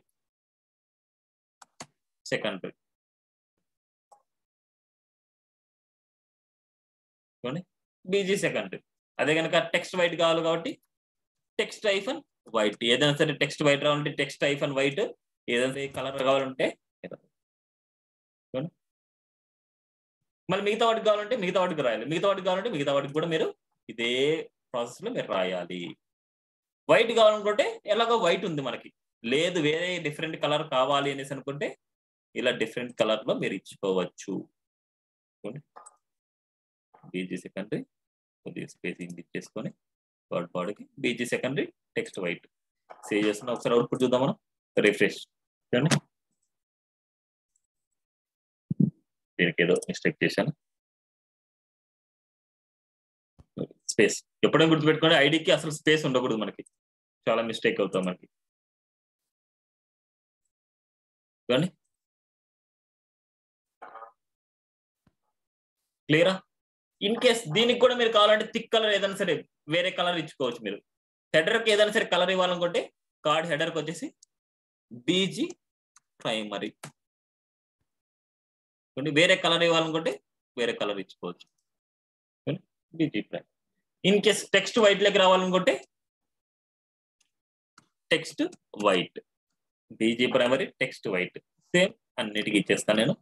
సెకండరీ చూడండి బీజీ సెకండరీ అదే కనుక టెక్స్ట్ వైట్ కావాలి కాబట్టి టెక్స్ట్ ఐఫన్ వైట్ ఏదైనా సరే టెక్స్ట్ వైట్ రావాలంటే టెక్స్ట్ ఐఫన్ వైట్ ఏదైనా కలర్ కావాలంటే మళ్ళీ మిగతా వాటికి కావాలంటే మిగతా వాటికి రాయాలి మిగతా వాటికి కావాలంటే మిగతా వాటికి కూడా మీరు ఇదే ప్రాసెస్ లో మీరు రాయాలి వైట్ కావాలనుకుంటే ఎలాగో వైట్ ఉంది మనకి లేదు వేరే డిఫరెంట్ కలర్ కావాలి అనేసి అనుకుంటే ఇలా డిఫరెంట్ కలర్ లో మీరు ఇచ్చుకోవచ్చు బీజీ సెకండరీ కొద్దిగా స్పేసింగ్ ఇచ్చేసుకొని వర్డ్ బాడీకి BG secondary text white save చేస్తున్నా ఒకసారి అవుట్పుట్ చూద్దాం మనం రిఫ్రెష్ చూడండి దీనికి ఏదో మిస్టేక్ చేశాను స్పేస్ ఎప్పుడైనా గుర్తుపెట్టుకోండి ఐడికి అసలు స్పేస్ ఉండకూడదు మనకి చాలా మిస్టేక్ అవుతాం మనకి చూడండి క్లియరా ఇన్ కేస్ దీనికి కూడా మీరు కావాలంటే థిక్ కలర్ ఏదైనా సరే వేరే కలర్ ఇచ్చుకోవచ్చు మీరు హెడర్కి ఏదైనా సరే కలర్ ఇవ్వాలనుకుంటే కార్డ్ హెడర్కి వచ్చేసి బీజీ ప్రైమరీ వేరే కలర్ ఇవ్వాలనుకుంటే వేరే కలర్ ఇచ్చుకోవచ్చు BG prime in case text white లెక్క రావాలనుకుంటే text white BG primary text white same అన్నిటికీ ఇచ్చేస్తాను నేను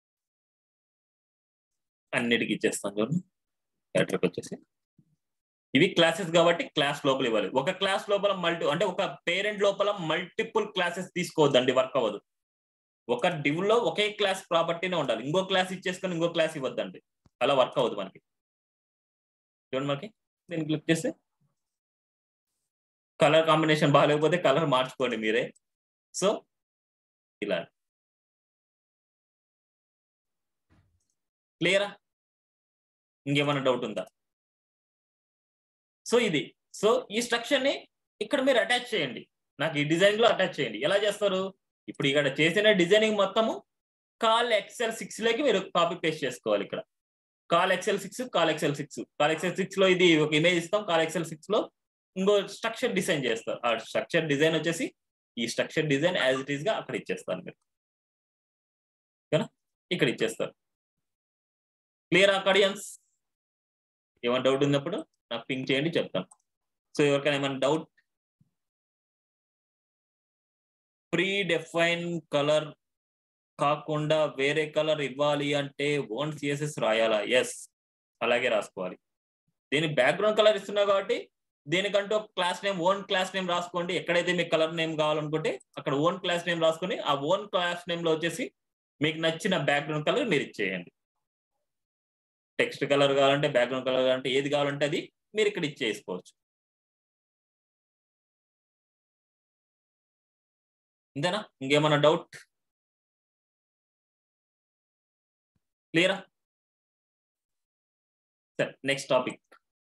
అన్నిటికీ ఇచ్చేస్తాను చూడండి హెడర్కి వచ్చేసి ఇవి క్లాసెస్ కాబట్టి క్లాస్ లోపల ఇవ్వాలి ఒక క్లాస్ లోపల మల్టీ అంటే ఒక పేరెంట్ లోపల మల్టిపుల్ క్లాసెస్ తీసుకోవద్దండి వర్క్ అవ్వదు ఒక డివ్ లో ఒకే క్లాస్ ప్రాపర్టీనే ఉండాలి ఇంకో క్లాస్ ఇచ్చేసుకొని ఇంకో క్లాస్ ఇవ్వద్దండి అలా వర్క్ అవ్వదు మనకి చూడండి మనకి నేను క్లిక్ చేస్తే కలర్ కాంబినేషన్ బాగాలేకపోతే కలర్ మార్చుకోండి మీరే సో ఇలా క్లియరా ఇంకేమైనా డౌట్ ఉందా సో ఇది సో ఈ స్ట్రక్చర్ ని ఇక్కడ మీరు అటాచ్ చేయండి నాకు ఈ డిజైన్ లో అటాచ్ చేయండి ఎలా చేస్తారు ఇప్పుడు ఇక్కడ చేసిన డిజైనింగ్ మొత్తము కాల్ ఎక్సెల్ సిక్స్ లోకి మీరు కాపీ పేస్ట్ చేసుకోవాలి ఇక్కడ col XL six col XL six col XL six లో ఇది ఒక ఇమేజ్ ఇస్తాం కాల్ ఎక్సెల్ సిక్స్ లో ఇంకో స్ట్రక్చర్ డిజైన్ చేస్తారు ఆ స్ట్రక్చర్ డిజైన్ వచ్చేసి ఈ structure design as it is గా అక్కడ ఇచ్చేస్తాను మీరు ఓకేనా ఇక్కడ ఇచ్చేస్తారు క్లియర్ ఆడియన్స్ ఏమైనా డౌట్ ఉన్నప్పుడు నాకు పింక్ చేయండి చెప్తాను సో ఎవరికైనా ఏమైనా డౌట్ ప్రీ డెఫైన్ కలర్ కాకుండా వేరే కలర్ ఇవ్వాలి అంటే ఓన్ సిఎస్ఎస్ రాయాలా ఎస్ అలాగే రాసుకోవాలి దీని బ్యాక్గ్రౌండ్ కలర్ ఇస్తున్నా కాబట్టి దీనికంటూ ఒక class name own class name రాసుకోండి ఎక్కడైతే మీకు కలర్ నేమ్ కావాలనుకుంటే అక్కడ ఓన్ క్లాస్ నేమ్ రాసుకొని ఆ ఓన్ క్లాస్ నేమ్ లో వచ్చేసి మీకు నచ్చిన బ్యాక్గ్రౌండ్ కలర్ మీరు ఇచ్చేయండి టెక్స్ట్ కలర్ కావాలంటే బ్యాక్గ్రౌండ్ కలర్ కావాలంటే ఏది కావాలంటే అది మీరు ఇక్కడ ఇచ్చేసుకోవచ్చు ఇంతేనా ఇంకేమన్నా డౌట్ క్లియరా సరే నెక్స్ట్ టాపిక్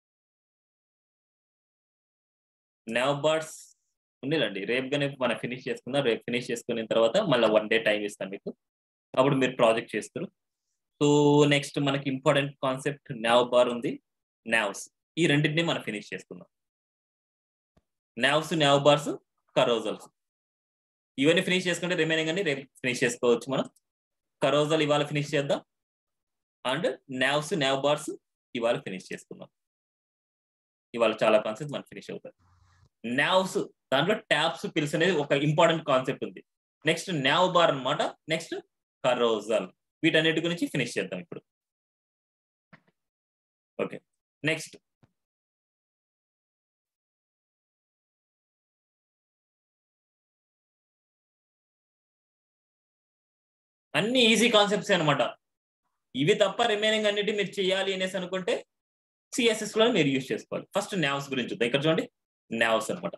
నెవ్ బర్డ్స్ ఉండేదండి రేపు కానీ మనం ఫినిష్ చేసుకుందాం రేపు ఫినిష్ చేసుకున్న తర్వాత మళ్ళీ వన్ డే టైం ఇస్తాం మీకు అప్పుడు మీరు ప్రాజెక్ట్ చేస్తారు సో నెక్స్ట్ మనకి ఇంపార్టెంట్ కాన్సెప్ట్ నావ్ బార్ ఉంది నావ్స్ ఈ రెండింటిని మనం ఫినిష్ చేసుకుందాం నావ్స్ నావ్ బార్స్ కరోజల్స్ ఇవన్నీ ఫినిష్ చేసుకుంటే రిమైనింగ్ అన్ని రేపు ఫినిష్ చేసుకోవచ్చు మనం కరోజల్ ఇవాళ ఫినిష్ చేద్దాం అండ్ నావ్స్ నావ్ బార్స్ ఇవాళ ఫినిష్ చేసుకుందాం ఇవాళ చాలా కాన్సెప్ట్ మనకు ఫినిష్ అవుతాయి నావ్స్ దాంట్లో ట్యాప్స్ పిల్స్ అనేది ఒక ఇంపార్టెంట్ కాన్సెప్ట్ ఉంది నెక్స్ట్ నావ్ బార్ అనమాట నెక్స్ట్ కరోజల్ వీటన్నిటి గురించి ఫినిష్ చేద్దాం ఇప్పుడు ఓకే నెక్స్ట్ అన్ని ఈజీ కాన్సెప్ట్స్ అనమాట ఇవి తప్ప రిమైనింగ్ అన్నిటి మీరు చేయాలి అనేసి అనుకుంటే సిఎస్ఎస్ లో మీరు యూజ్ చేసుకోవాలి ఫస్ట్ నావ్స్ గురించి చూద్దాం ఇక్కడ చూడండి నావ్స్ అనమాట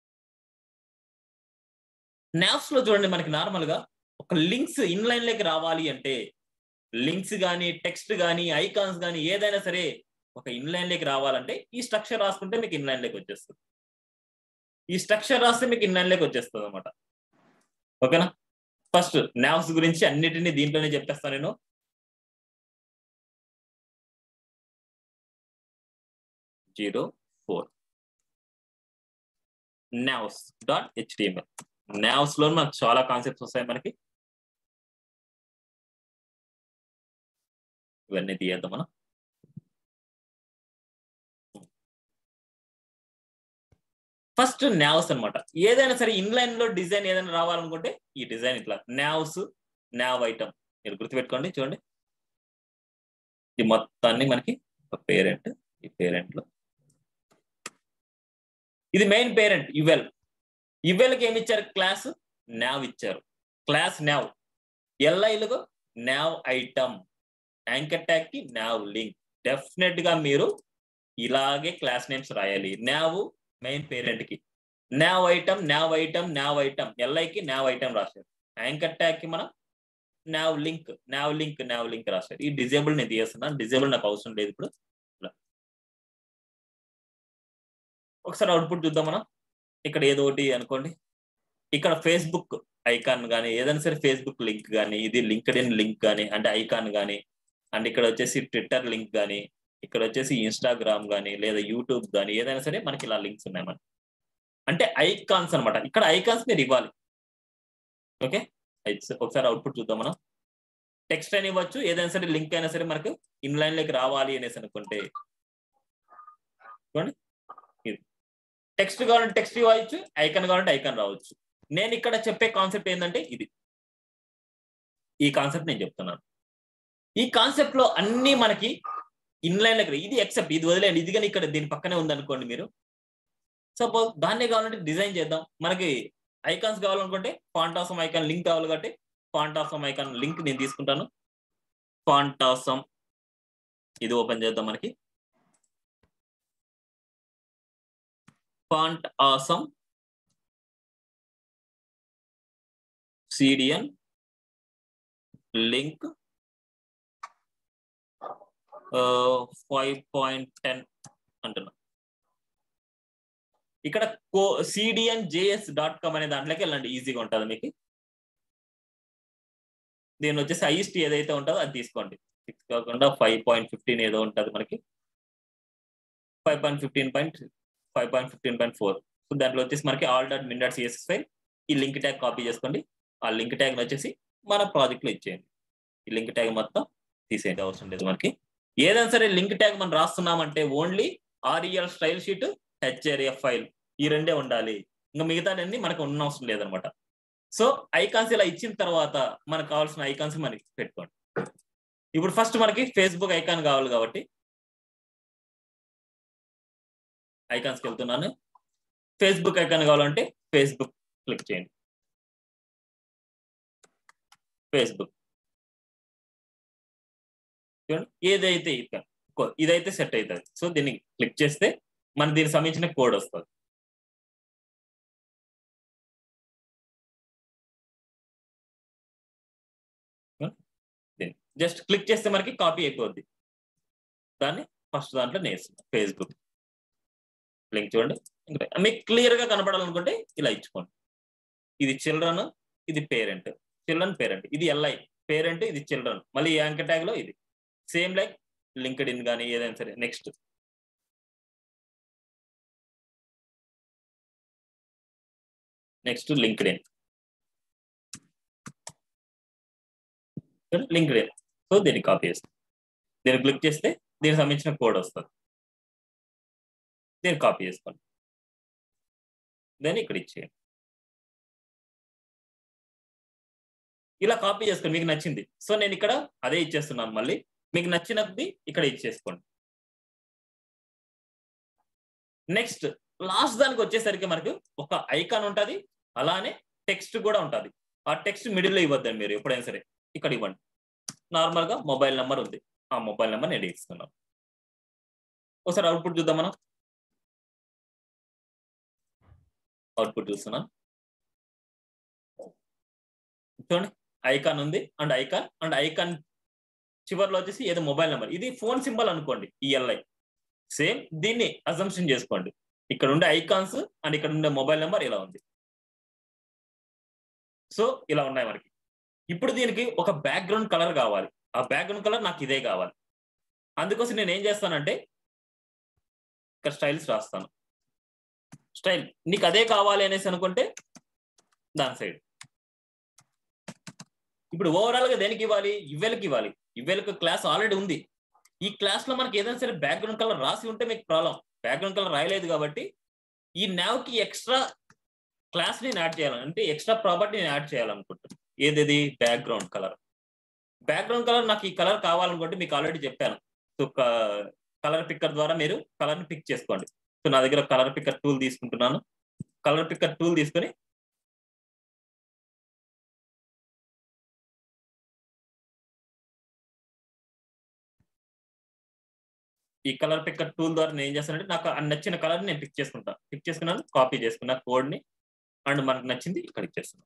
నావ్స్ లో చూడండి మనకి నార్మల్ గా ఒక లింక్స్ ఇన్లైన్ లోకి రావాలి అంటే లింక్స్ కానీ టెక్స్ట్ కానీ ఐకాన్స్ కానీ ఏదైనా సరే ఒక ఇన్లైన్ లోకి రావాలంటే ఈ స్ట్రక్చర్ రాసుకుంటే మీకు ఇన్లైన్ లోకి వచ్చేస్తుంది ఈ స్ట్రక్చర్ రాస్తే మీకు ఇన్లైన్ లోకి వచ్చేస్తుంది అనమాట ఓకేనా ఫస్ట్ నావ్స్ గురించి అన్నిటినీ దీంట్లోనే చెప్పేస్తాను నేను zero four navs dot HTML navs లో మనకు చాలా కాన్సెప్ట్స్ వస్తాయి మనకి ఇవన్నీ తీయద్దాం మనం ఫస్ట్ నావ్స్ అనమాట ఏదైనా సరే ఇన్లైన్ లో డిజైన్ ఏదైనా రావాలనుకుంటే ఈ డిజైన్ ఇట్లా నావ్స్ నావ్ ఐటమ్ మీరు గుర్తుపెట్టుకోండి చూడండి ఈ మొత్తాన్ని మనకి ఒక పేరెంట్ ఈ పేరెంట్ లో ఇది మెయిన్ పేరెంట్ యువెల్ యువెల్కి ఏమి ఇచ్చారు క్లాస్ నావ్ ఇచ్చారు క్లాస్ నావ్ ఎల్ఐలుగా నావ్ ఐటమ్ యాంకర్ ట్యాగ్ కి నావ్ లింక్ డెఫినెట్ గా మీరు ఇలాగే క్లాస్ నేమ్స్ రాయాలి నావ్ మెయిన్ పేరెంట్ కి nav item nav item nav item ఎల్ఐకి నావ్ ఐటమ్ రాశారు యాంకర్ ట్యాగ్ కి మనం nav link nav link nav link రాశారు ఈ డిజేబుల్ నేను తీస్తున్నాను డిజేబుల్ నాకు అవసరం లేదు ఇప్పుడు ఒకసారి అవుట్పుట్ చూద్దాం మనం ఇక్కడ ఏదో ఒకటి అనుకోండి ఇక్కడ ఫేస్బుక్ ఐకాన్ కానీ ఏదైనా సరే ఫేస్బుక్ లింక్ కానీ ఇది లింక్డ్ ఇన్ లింక్ కానీ అంటే ఐకాన్ కానీ అండ్ ఇక్కడ వచ్చేసి ట్విట్టర్ లింక్ కానీ ఇక్కడ వచ్చేసి ఇన్స్టాగ్రామ్ కానీ లేదా యూట్యూబ్ కానీ ఏదైనా సరే మనకి ఇలా లింక్స్ ఉన్నాయి మనకి అంటే ఐకాన్స్ అనమాట ఇక్కడ ఐకాన్స్ మీరు ఇవ్వాలి ఓకే ఒకసారి అవుట్పుట్ చూద్దాం మనం టెక్స్ట్ అని ఇవ్వచ్చు ఏదైనా సరే లింక్ అయినా సరే మనకు ఇన్లైన్ లోకి రావాలి అనేసి అనుకుంటే చూడండి ఇది టెక్స్ట్ కావాలంటే టెక్స్ట్ ఇవ్వచ్చు ఐకాన్ కావాలంటే ఐకాన్ రావచ్చు నేను ఇక్కడ చెప్పే కాన్సెప్ట్ ఏంటంటే ఇది ఈ కాన్సెప్ట్ నేను చెప్తున్నాను ఈ కాన్సెప్ట్ లో అన్ని మనకి ఇన్లైన్ దగ్గర ఇది ఎక్సెప్ట్ ఇది వదిలేండి ఇది కానీ ఇక్కడ దీని పక్కనే ఉంది అనుకోండి మీరు సపోజ్ దాన్నే కావాలంటే డిజైన్ చేద్దాం మనకి ఐకాన్స్ కావాలనుకుంటే ఫాంటాసమ్ ఐకాన్ లింక్ కావాలి కాబట్టి ఫాంటాసమ్ ఐకాన్ లింక్ నేను తీసుకుంటాను ఫాంటాసమ్ ఇది ఓపెన్ చేద్దాం మనకి font awesome CDN link five point ten అంటున్నా ఇక్కడ కో సిడిఎన్ జేఎస్ డాట్ కామ్ అనే దాంట్లోకి వెళ్ళండి ఈజీగా ఉంటుంది మీకు దీని వచ్చేసి హైయెస్ట్ ఏదైతే ఉంటుందో అది తీసుకోండి సిక్స్ కాకుండా ఫైవ్ పాయింట్ ఫిఫ్టీన్ ఏదో ఉంటుంది మనకి five point fifteen point five point fifteen point four so దాంట్లో వచ్చేసి మనకి all dot min dot CSS file ఈ లింక్ ట్యాగ్ కాపీ చేసుకోండి ఆ లింక్ ట్యాగ్ వచ్చేసి మన ప్రాజెక్ట్లో ఇచ్చేయండి ఈ లింక్ ట్యాగ్ మొత్తం తీసేయండి అవసరం లేదు మనకి ఏదైనా సరే లింక్ ట్యాగ్ మనం రాస్తున్నామంటే only REL stylesheet HREF file ఈ రెండే ఉండాలి ఇంకా మిగతాడన్నీ మనకు ఉన్న అవసరం లేదనమాట సో ఐకాన్స్ ఇలా ఇచ్చిన తర్వాత మనకు కావాల్సిన ఐకాన్స్ మనకి పెట్టుకోండి ఇప్పుడు ఫస్ట్ మనకి ఫేస్బుక్ ఐకాన్ కావాలి కాబట్టి ఐకాన్స్కి వెళ్తున్నాను ఫేస్బుక్ ఐకాన్ కావాలంటే ఫేస్బుక్ క్లిక్ చేయండి ఫేస్బుక్ చూడండి ఏదైతే ఇక్కడ ఇదైతే సెట్ అవుతుంది సో దీన్ని క్లిక్ చేస్తే మన దీనికి సంబంధించిన కోడ్ వస్తుంది జస్ట్ క్లిక్ చేస్తే మనకి కాపీ అయిపోద్ది దాన్ని ఫస్ట్ దాంట్లో నేర్చుకున్నాం ఫేస్బుక్ లింక్ చూడండి మీకు క్లియర్ గా కనపడాలనుకుంటే ఇలా ఇచ్చుకోండి ఇది చిల్డ్రన్ ఇది పేరెంట్ చిల్డ్రన్ పేరెంట్ ఇది ఎల్ఐ పేరెంట్ ఇది చిల్డ్రన్ మళ్ళీ యాంకర్ ట్యాగ్ లో ఇది సేమ్ లైక్ లింక్డ్ ఇన్ కానీ ఏదైనా సరే next next LinkedIn LinkedIn so దీన్ని కాపీ చేస్తాం దీన్ని క్లిక్ చేస్తే దీనికి సంబంధించిన కోడ్ వస్తుంది దీన్ని కాపీ చేసుకోండి దాన్ని ఇక్కడ ఇచ్చేయండి ఇలా కాపీ చేసుకోండి మీకు నచ్చింది సో నేను ఇక్కడ అదే ఇచ్చేస్తున్నాను మళ్ళీ మీకు నచ్చినది ఇక్కడ ఇచ్చేసుకోండి నెక్స్ట్ లాస్ట్ దానికి వచ్చేసరికి మనకు ఒక ఐకాన్ ఉంటుంది అలానే టెక్స్ట్ కూడా ఉంటుంది ఆ టెక్స్ట్ మిడిల్లో ఇవ్వద్దండి మీరు ఎప్పుడైనా సరే ఇక్కడ ఇవ్వండి నార్మల్గా మొబైల్ నెంబర్ ఉంది ఆ మొబైల్ నెంబర్ నేను ఇస్తున్నాను ఒకసారి అవుట్పుట్ చూద్దాం మనం అవుట్పుట్ చూస్తున్నాం చూడండి ఐకాన్ ఉంది అండ్ ఐకాన్ అండ్ ఐకాన్ చివరిలో వచ్చేసి ఏదో మొబైల్ నెంబర్ ఇది ఫోన్ సింబల్ అనుకోండి ఈఎల్ఐ సేమ్ దీన్ని అజంప్షన్ చేసుకోండి ఇక్కడ ఉండే ఐకాన్స్ అండ్ ఇక్కడ ఉండే మొబైల్ నెంబర్ ఇలా ఉంది సో ఇలా ఉన్నాయి మనకి ఇప్పుడు దీనికి ఒక బ్యాక్గ్రౌండ్ కలర్ కావాలి ఆ బ్యాక్గ్రౌండ్ కలర్ నాకు ఇదే కావాలి అందుకోసం నేను ఏం చేస్తానంటే ఇక్కడ స్టైల్స్ రాస్తాను స్టైల్ నీకు అదే కావాలి అనేసి అనుకుంటే దాని సైడ్ ఇప్పుడు ఓవరాల్ గా దేనికి ఇవ్వాలి ఇవ్వెలకి ఇవ్వాలి ఇవ్వెలకు క్లాస్ ఆల్రెడీ ఉంది ఈ క్లాస్ లో మనకి ఏదైనా సరే బ్యాక్గ్రౌండ్ కలర్ రాసి ఉంటే మీకు ప్రాబ్లం బ్యాక్గ్రౌండ్ కలర్ రాయలేదు కాబట్టి ఈ నావ్ కి ఎక్స్ట్రా క్లాస్ ని యాడ్ చేయాలని అంటే ఎక్స్ట్రా ప్రాపర్టీని యాడ్ చేయాలనుకుంటున్నాను ఏది బ్యాక్గ్రౌండ్ కలర్ బ్యాక్గ్రౌండ్ కలర్ నాకు ఈ కలర్ కావాలనుకుంటే మీకు ఆల్రెడీ చెప్పాను సో కలర్ పిక్కర్ ద్వారా మీరు కలర్ ని పిక్ చేసుకోండి సో నా దగ్గర కలర్ పిక్కర్ టూల్ తీసుకుంటున్నాను కలర్ పిక్కర్ టూల్ తీసుకొని ఈ కలర్ పిక్కర్ టూల్ ద్వారా నేను ఏం చేస్తానంటే నాకు నచ్చిన కలర్ నేను పిక్ చేసుకుంటాను పిక్ చేసుకున్నాను కాపీ చేసుకున్నా కోడ్ ని అండ్ మనకు నచ్చింది ఇక్కడ ఇచ్చేస్తున్నాను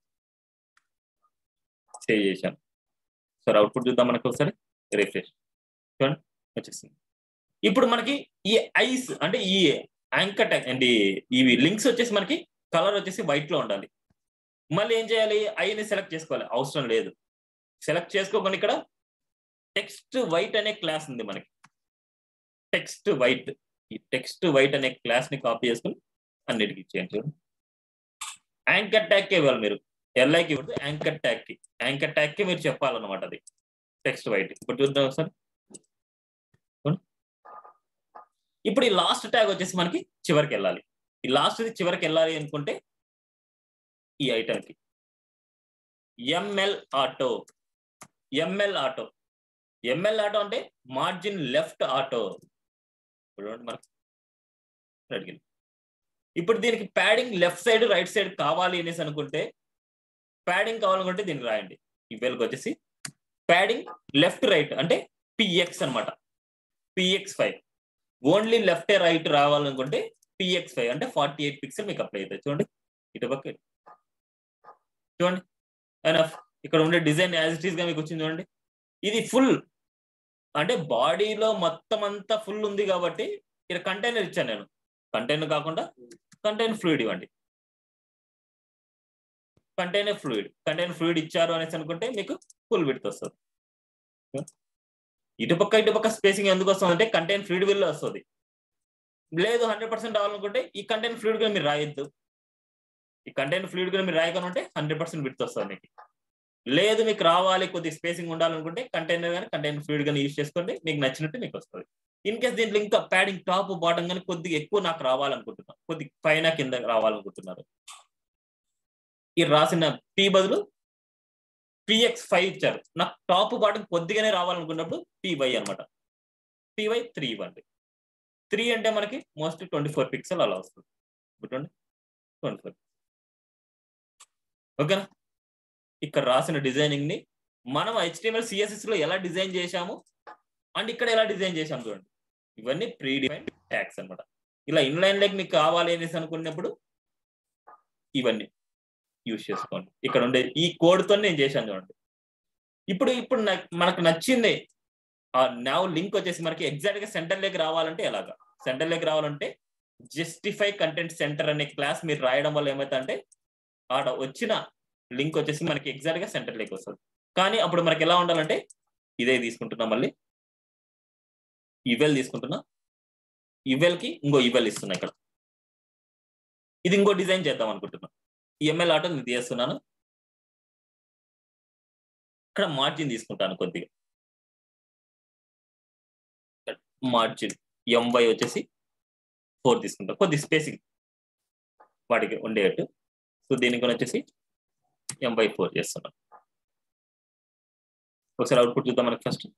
సేవ్ చేశాను సరే అవుట్పుట్ చూద్దాం మనకు ఒకసారి రిఫ్రెష్ చూడండి వచ్చేసింది ఇప్పుడు మనకి ఈ ఐస్ అంటే ఈ యాంకర్ ట్యాగ్ అంటే ఇవి లింక్స్ వచ్చేసి మనకి కలర్ వచ్చేసి వైట్ లో ఉండాలి మళ్ళీ ఏం చేయాలి ఐని సెలెక్ట్ చేసుకోవాలి అవసరం లేదు సెలెక్ట్ చేసుకోకుండా ఇక్కడ టెక్స్ట్ వైట్ అనే క్లాస్ ఉంది మనకి టెక్స్ట్ వైట్ ఈ టెక్స్ట్ వైట్ అనే క్లాస్ ని కాపీ చేసుకుని అన్నిటికి ఇచ్చేయండి చూడండి యాంకర్ ట్యాగ్ ఇవ్వాలి మీరు ఎల్ఐకి ఇవ్వదు యాంకర్ ట్యాగ్ కి యాంకర్ ట్యాగ్ కి మీరు చెప్పాలన్నమాట అది టెక్స్ట్ వైట్ ఇప్పుడు చూద్దాం ఒకసారి ఇప్పుడు ఈ లాస్ట్ ట్యాగ్ వచ్చేసి మనకి చివరికి వెళ్ళాలి ఈ లాస్ట్ చివరికి వెళ్ళాలి అనుకుంటే ఈ ఐటమ్ కి ML auto ML auto ML auto అంటే మార్జిన్ లెఫ్ట్ ఆటో మనకి అడిగింది ఇప్పుడు దీనికి padding left side right side కావాలి అనేసి అనుకుంటే ప్యాడింగ్ కావాలనుకుంటే దీనికి రాయండి ఈ వెల్కి వచ్చేసి ప్యాడింగ్ లెఫ్ట్ రైట్ అంటే పిఎక్స్ అనమాట PX five only left right రావాలనుకుంటే పిఎక్స్ ఫైవ్ అంటే ఫార్టీ ఎయిట్ పిక్సెల్ మీకు అప్లై అవుతుంది చూడండి ఇటు పక్క చూడండి ఎనఫ్ ఇక్కడ ఉండే డిజైన్ యాజ్ ఇట్ ఈస్ గా మీకు వచ్చింది చూడండి ఇది ఫుల్ అంటే బాడీలో మొత్తం అంతా ఫుల్ ఉంది కాబట్టి ఇక్కడ కంటైనర్ ఇచ్చాను నేను కంటైనర్ కాకుండా కంటైనర్ ఫ్లూయిడ్ ఇవ్వండి కంటైనర్ ఫ్లూయిడ్ కంటైనర్ ఫ్లూయిడ్ ఇచ్చారు అనేసి అనుకుంటే మీకు ఫుల్ విడ్త్ వస్తుంది ఇటుపక్క ఇటుపక్క స్పేసింగ్ ఎందుకు వస్తుంది అంటే కంటైనర్ ఫ్లూయిడ్ విల్ వస్తుంది లేదు హండ్రెడ్ పర్సెంట్ రావాలనుకుంటే ఈ కంటైనర్ ఫ్లూయిడ్ గా మీరు రాయొద్దు ఈ కంటైనర్ ఫ్లూయిడ్ గా మీరు రాయకనుంటే హండ్రెడ్ పర్సెంట్ విడ్త్ వస్తుంది మీకు లేదు మీకు రావాలి కొద్ది స్పేసింగ్ ఉండాలనుకుంటే కంటైనర్ కానీ కంటైనర్ ఫ్లూయిడ్ కానీ యూజ్ చేసుకోండి మీకు నచ్చినట్టు మీకు వస్తుంది ఇన్ కేస్ దీంట్లో ఇంకా ప్యాడింగ్ టాప్ బాటం కానీ కొద్దిగా ఎక్కువ నాకు రావాలనుకుంటున్నాను కొద్ది పైన కింద రావాలనుకుంటున్నారు ఈ రాసిన పి బదులు పిఎక్స్ ఫైవ్ ఇచ్చారు నాకు టాప్ బాటం కొద్దిగానే రావాలనుకున్నప్పుడు పివై అనమాట పివై త్రీ ఇవ్వండి త్రీ అంటే మనకి మోస్ట్లీ ట్వంటీ ఫోర్ పిక్సెల్ అలా వస్తుంది చూడండి ట్వంటీ ఫోర్ ఓకేనా ఇక్కడ రాసిన డిజైనింగ్ ని మనం హెచ్టిఎంఎల్ సిఎస్ఎస్ లో ఎలా డిజైన్ చేశాము అండ్ ఇక్కడ ఎలా డిజైన్ చేశాం చూడండి ఇవన్నీ ప్రీ డిఫైన్ ట్యాక్స్ అనమాట ఇలా ఇన్లైన్ లెగ్ మీకు కావాలి అనేసి అనుకున్నప్పుడు ఇవన్నీ యూజ్ చేసుకోండి ఇక్కడ ఉండే ఈ కోడ్తో నేను చేశాను చూడండి ఇప్పుడు ఇప్పుడు మనకు నచ్చింది ఆ నావ్ లింక్ వచ్చేసి మనకి ఎగ్జాక్ట్ గా సెంటర్ లెగ్ రావాలంటే ఎలాగా సెంటర్ లెగ్ రావాలంటే జస్టిఫై కంటెంట్ సెంటర్ అనే క్లాస్ మీరు రాయడం వల్ల ఏమవుతుందంటే ఆడ వచ్చిన లింక్ వచ్చేసి మనకి ఎగ్జాక్ట్ గా సెంటర్ లెగ్ వస్తుంది కానీ అప్పుడు మనకి ఎలా ఉండాలంటే ఇదే తీసుకుంటున్నాం మళ్ళీ ఇవెల్ తీసుకుంటున్నా ఇవెల్ కి ఇంకో ఇవెల్ ఇస్తున్నా ఇక్కడ ఇది ఇంకో డిజైన్ చేద్దాం అనుకుంటున్నా ఎంఎల్ ఆటో నేను తీస్తున్నాను ఇక్కడ మార్జిన్ తీసుకుంటాను కొద్దిగా మార్జిన్ ఎంవై వచ్చేసి ఫోర్ తీసుకుంటాం కొద్ది స్పేసింగ్ వాటికి ఉండేటట్టు సో దీనికి వచ్చేసి ఎంవై ఫోర్ చేస్తున్నాం ఒకసారి అవుట్పుట్ చూద్దాం మనకి ఫస్ట్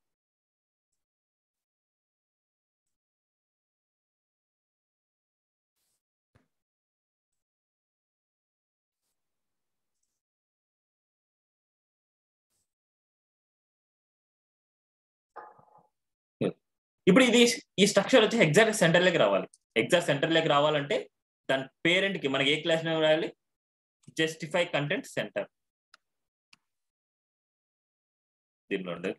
ఇప్పుడు ఇది ఈ స్ట్రక్చర్ వచ్చి ఎగ్జాక్ట్ సెంటర్ లెక్క రావాలి ఎగ్జాక్ట్ సెంటర్ లెక్క రావాలంటే దాని పేరెంట్ కి మనకి ఏ క్లాస్ రాయాలి జస్టిఫై కంటెంట్ సెంటర్ దీనిలో ఉండే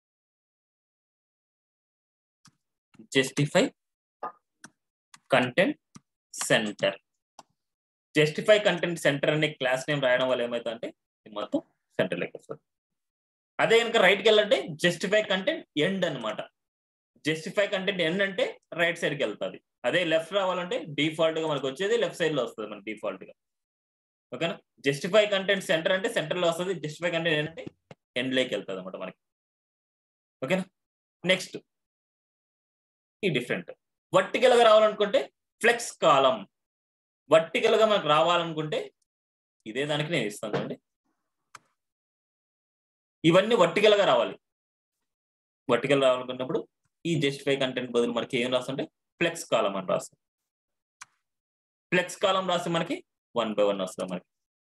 justify content centre justify content centre అనే క్లాస్ నేమ్ రాయడం వల్ల ఏమవుతుందంటే మొత్తం సెంటర్ లెక్క వస్తుంది అదే కనుక రైట్కి వెళ్ళంటే జస్టిఫై కంటెంట్ ఎండ్ అనమాట జస్టిఫై కంటెంట్ ఎండ్ అంటే రైట్ సైడ్కి వెళ్తుంది అదే లెఫ్ట్ రావాలంటే డిఫాల్ట్ గా మనకు వచ్చేది లెఫ్ట్ సైడ్ లో వస్తుంది మన డిఫాల్ట్ గా ఓకేనా జస్టిఫై కంటెంట్ సెంటర్ అంటే సెంటర్ లో వస్తుంది జస్టిఫై కంటెంట్ ఏంటంటే ఎండ్ లేకి వెళ్తుంది అనమాట మనకి ఓకేనా నెక్స్ట్ ఈ డిఫరెంట్ వర్టికల్ గా రావాలనుకుంటే ఫ్లెక్స్ కాలం వర్టికల్ గా మనకు రావాలనుకుంటే ఇదే దానికి నేను ఇస్తాను అండి ఇవన్నీ వర్టికల్ గా రావాలి వర్టికల్ రావాలనుకున్నప్పుడు ఈ జస్టిఫై కంటెంట్ బదులు మనకి ఏం రాస్తుంటే ఫ్లెక్స్ కాలం అని రాస్తాం ఫ్లెక్స్ కాలం రాస్తే మనకి వన్ బై వన్ వస్తుంది మనకి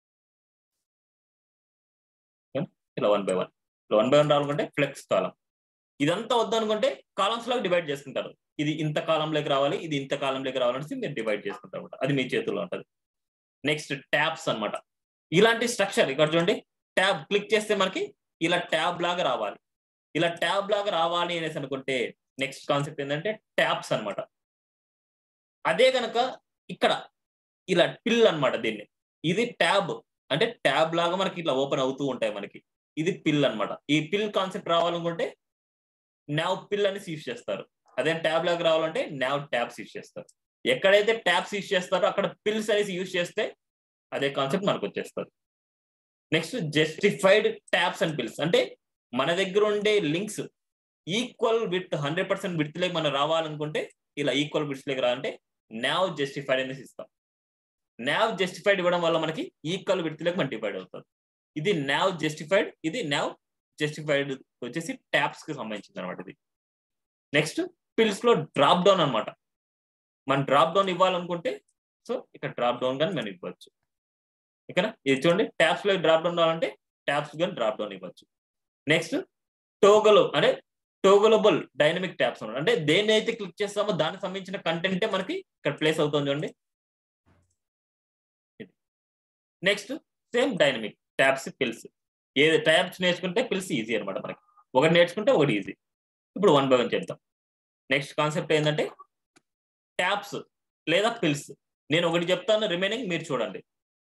ఇలా వన్ బై వన్ ఇలా వన్ బై వన్ రావాలనుకుంటే ఫ్లెక్స్ కాలం ఇదంతా వద్దనుకుంటే కాలమ్స్ లాగా డివైడ్ చేసుకుంటారు ఇది ఇంత కాలంలోకి రావాలి ఇది ఇంత కాలంలోకి రావాలంటే మీరు డివైడ్ చేసుకుంటారు అనమాట అది మీ చేతుల్లో ఉంటుంది నెక్స్ట్ ట్యాబ్స్ అనమాట ఇలాంటి స్ట్రక్చర్ ఇక్కడ చూడండి ట్యాబ్ క్లిక్ చేస్తే మనకి ఇలా ట్యాబ్ లాగా రావాలి ఇలా ట్యాబ్ లాగా రావాలి అనేసి అనుకుంటే నెక్స్ట్ కాన్సెప్ట్ ఏంటంటే ట్యాబ్స్ అనమాట అదే కనుక ఇక్కడ ఇలా పిల్ అనమాట దీన్ని ఇది ట్యాబ్ అంటే ట్యాబ్ లాగా మనకి ఇట్లా ఓపెన్ అవుతూ ఉంటాయి మనకి ఇది పిల్ అనమాట ఈ పిల్ కాన్సెప్ట్ రావాలనుకుంటే నావ్ పిల్ అని యూస్ చేస్తారు అదే ట్యాబ్ లాగా రావాలంటే నావ్ ట్యాబ్స్ యూస్ చేస్తారు ఎక్కడైతే ట్యాబ్స్ యూస్ చేస్తారో అక్కడ పిల్స్ అనేసి యూస్ చేస్తే అదే కాన్సెప్ట్ మనకు వచ్చేస్తుంది next justified tabs and pills అంటే మన దగ్గర ఉండే links equal width hundred percent width లేక మనం రావాలనుకుంటే ఇలా ఈక్వల్ విత్ లేక రావాలంటే నావ్ జస్టిఫైడ్ అనేసి ఇస్తాం నావ్ జస్టిఫైడ్ ఇవ్వడం వల్ల మనకి ఈక్వల్ విత్ లేక మనం డివైడ్ అవుతుంది ఇది నావ్ జస్టిఫైడ్ ఇది నావ్ జస్టిఫైడ్ వచ్చేసి ట్యాప్స్ కి సంబంధించింది అనమాట ఇది నెక్స్ట్ పిల్స్ లో డ్రాప్ డౌన్ అనమాట మనం డ్రాప్ డౌన్ ఇవ్వాలనుకుంటే సో ఇక్కడ డ్రాప్ డౌన్ కానీ మనం ఇవ్వచ్చు ఇక్కడ ఇది చూడండి ట్యాప్స్ లో డ్రాప్ డౌన్ కావాలంటే ట్యాప్స్ కానీ డ్రాప్ డౌన్ ఇవ్వచ్చు నెక్స్ట్ టోగలో అంటే టోగలబుల్ డైనమిక్ ట్యాప్స్ అన్నమాట అంటే దేన్ని అయితే క్లిక్ చేస్తామో దానికి సంబంధించిన కంటెంటే మనకి ఇక్కడ ప్లేస్ అవుతుంది చూడండి next same dynamic tabs pills ఏది ట్యాబ్స్ నేర్చుకుంటే పిల్స్ ఈజీ అనమాట మనకి ఒకటి నేర్చుకుంటే ఒకటి ఈజీ ఇప్పుడు వన్ బై వన్ చెప్తాం నెక్స్ట్ కాన్సెప్ట్ ఏంటంటే ట్యాబ్స్ లేదా పిల్స్ నేను ఒకటి చెప్తాను రిమైనింగ్ మీరు చూడండి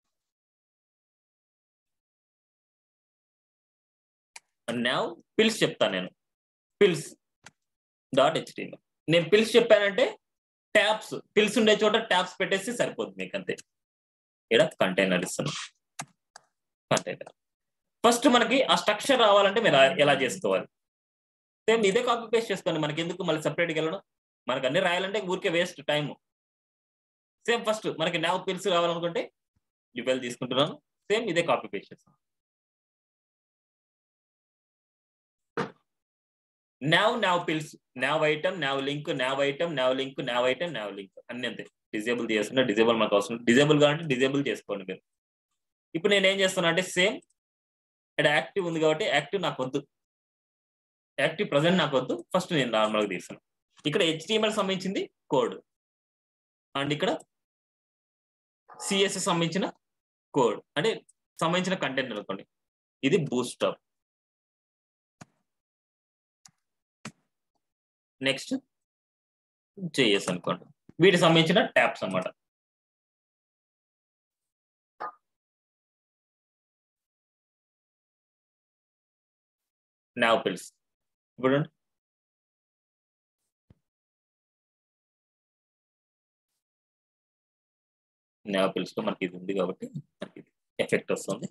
నావ్ పిల్స్ చెప్తాను నేను పిల్స్ డాట్ హెచ్టిఎంఎల్ నేను పిల్స్ చెప్పానంటే ట్యాబ్స్ పిల్స్ ఉండే చోట ట్యాబ్స్ పెట్టేసి సరిపోతుంది మీకు అంతే ఇక్కడ కంటైనర్ ఇస్తున్నాం కంటైనర్ ఫస్ట్ మనకి ఆ స్ట్రక్చర్ రావాలంటే మీరు ఎలా చేసుకోవాలి సేమ్ ఇదే కాపీ పేస్ట్ చేసుకోండి మనకి ఎందుకు మళ్ళీ సపరేట్గా వెళ్ళడం మనకు అన్ని రాయాలంటే ఊరికే వేస్ట్ టైం సేమ్ ఫస్ట్ మనకి నావ్ పిల్స్ కావాలనుకుంటే లిబెల్ తీసుకుంటున్నాను సేమ్ ఇదే కాపీ పేస్ట్ చేస్తాను nav nav pills nav item nav link nav item nav link nav item nav link అన్ని అంతే డిజేబుల్ చేసుకుంటే డిజేబుల్ మనకు అవసరం డిజేబుల్ కావాలంటే డిజేబుల్ చేసుకోండి మీరు ఇప్పుడు నేను ఏం చేస్తున్నా అంటే సేమ్ ఇక్కడ యాక్టివ్ ఉంది కాబట్టి యాక్టివ్ నాకు వద్దు యాక్టివ్ ప్రజెంట్ నాకు వద్దు ఫస్ట్ నేను నార్మల్గా తీస్తాను ఇక్కడ హెచ్టిఎంఎల్ సంబంధించింది కోడ్ అండ్ ఇక్కడ సిఎస్ఎస్ సంబంధించిన కోడ్ అంటే సంబంధించిన కంటెంట్ అనుకోండి ఇది బూస్టప్ నెక్స్ట్ జేఎస్ అనుకోండి వీటికి సంబంధించిన ట్యాప్స్ అన్నమాట నావ్ పిల్స్ ఇప్పుడు నావ్ పిల్స్ లో మనకి ఇది ఉంది కాబట్టి మనకి ఎఫెక్ట్ వస్తుంది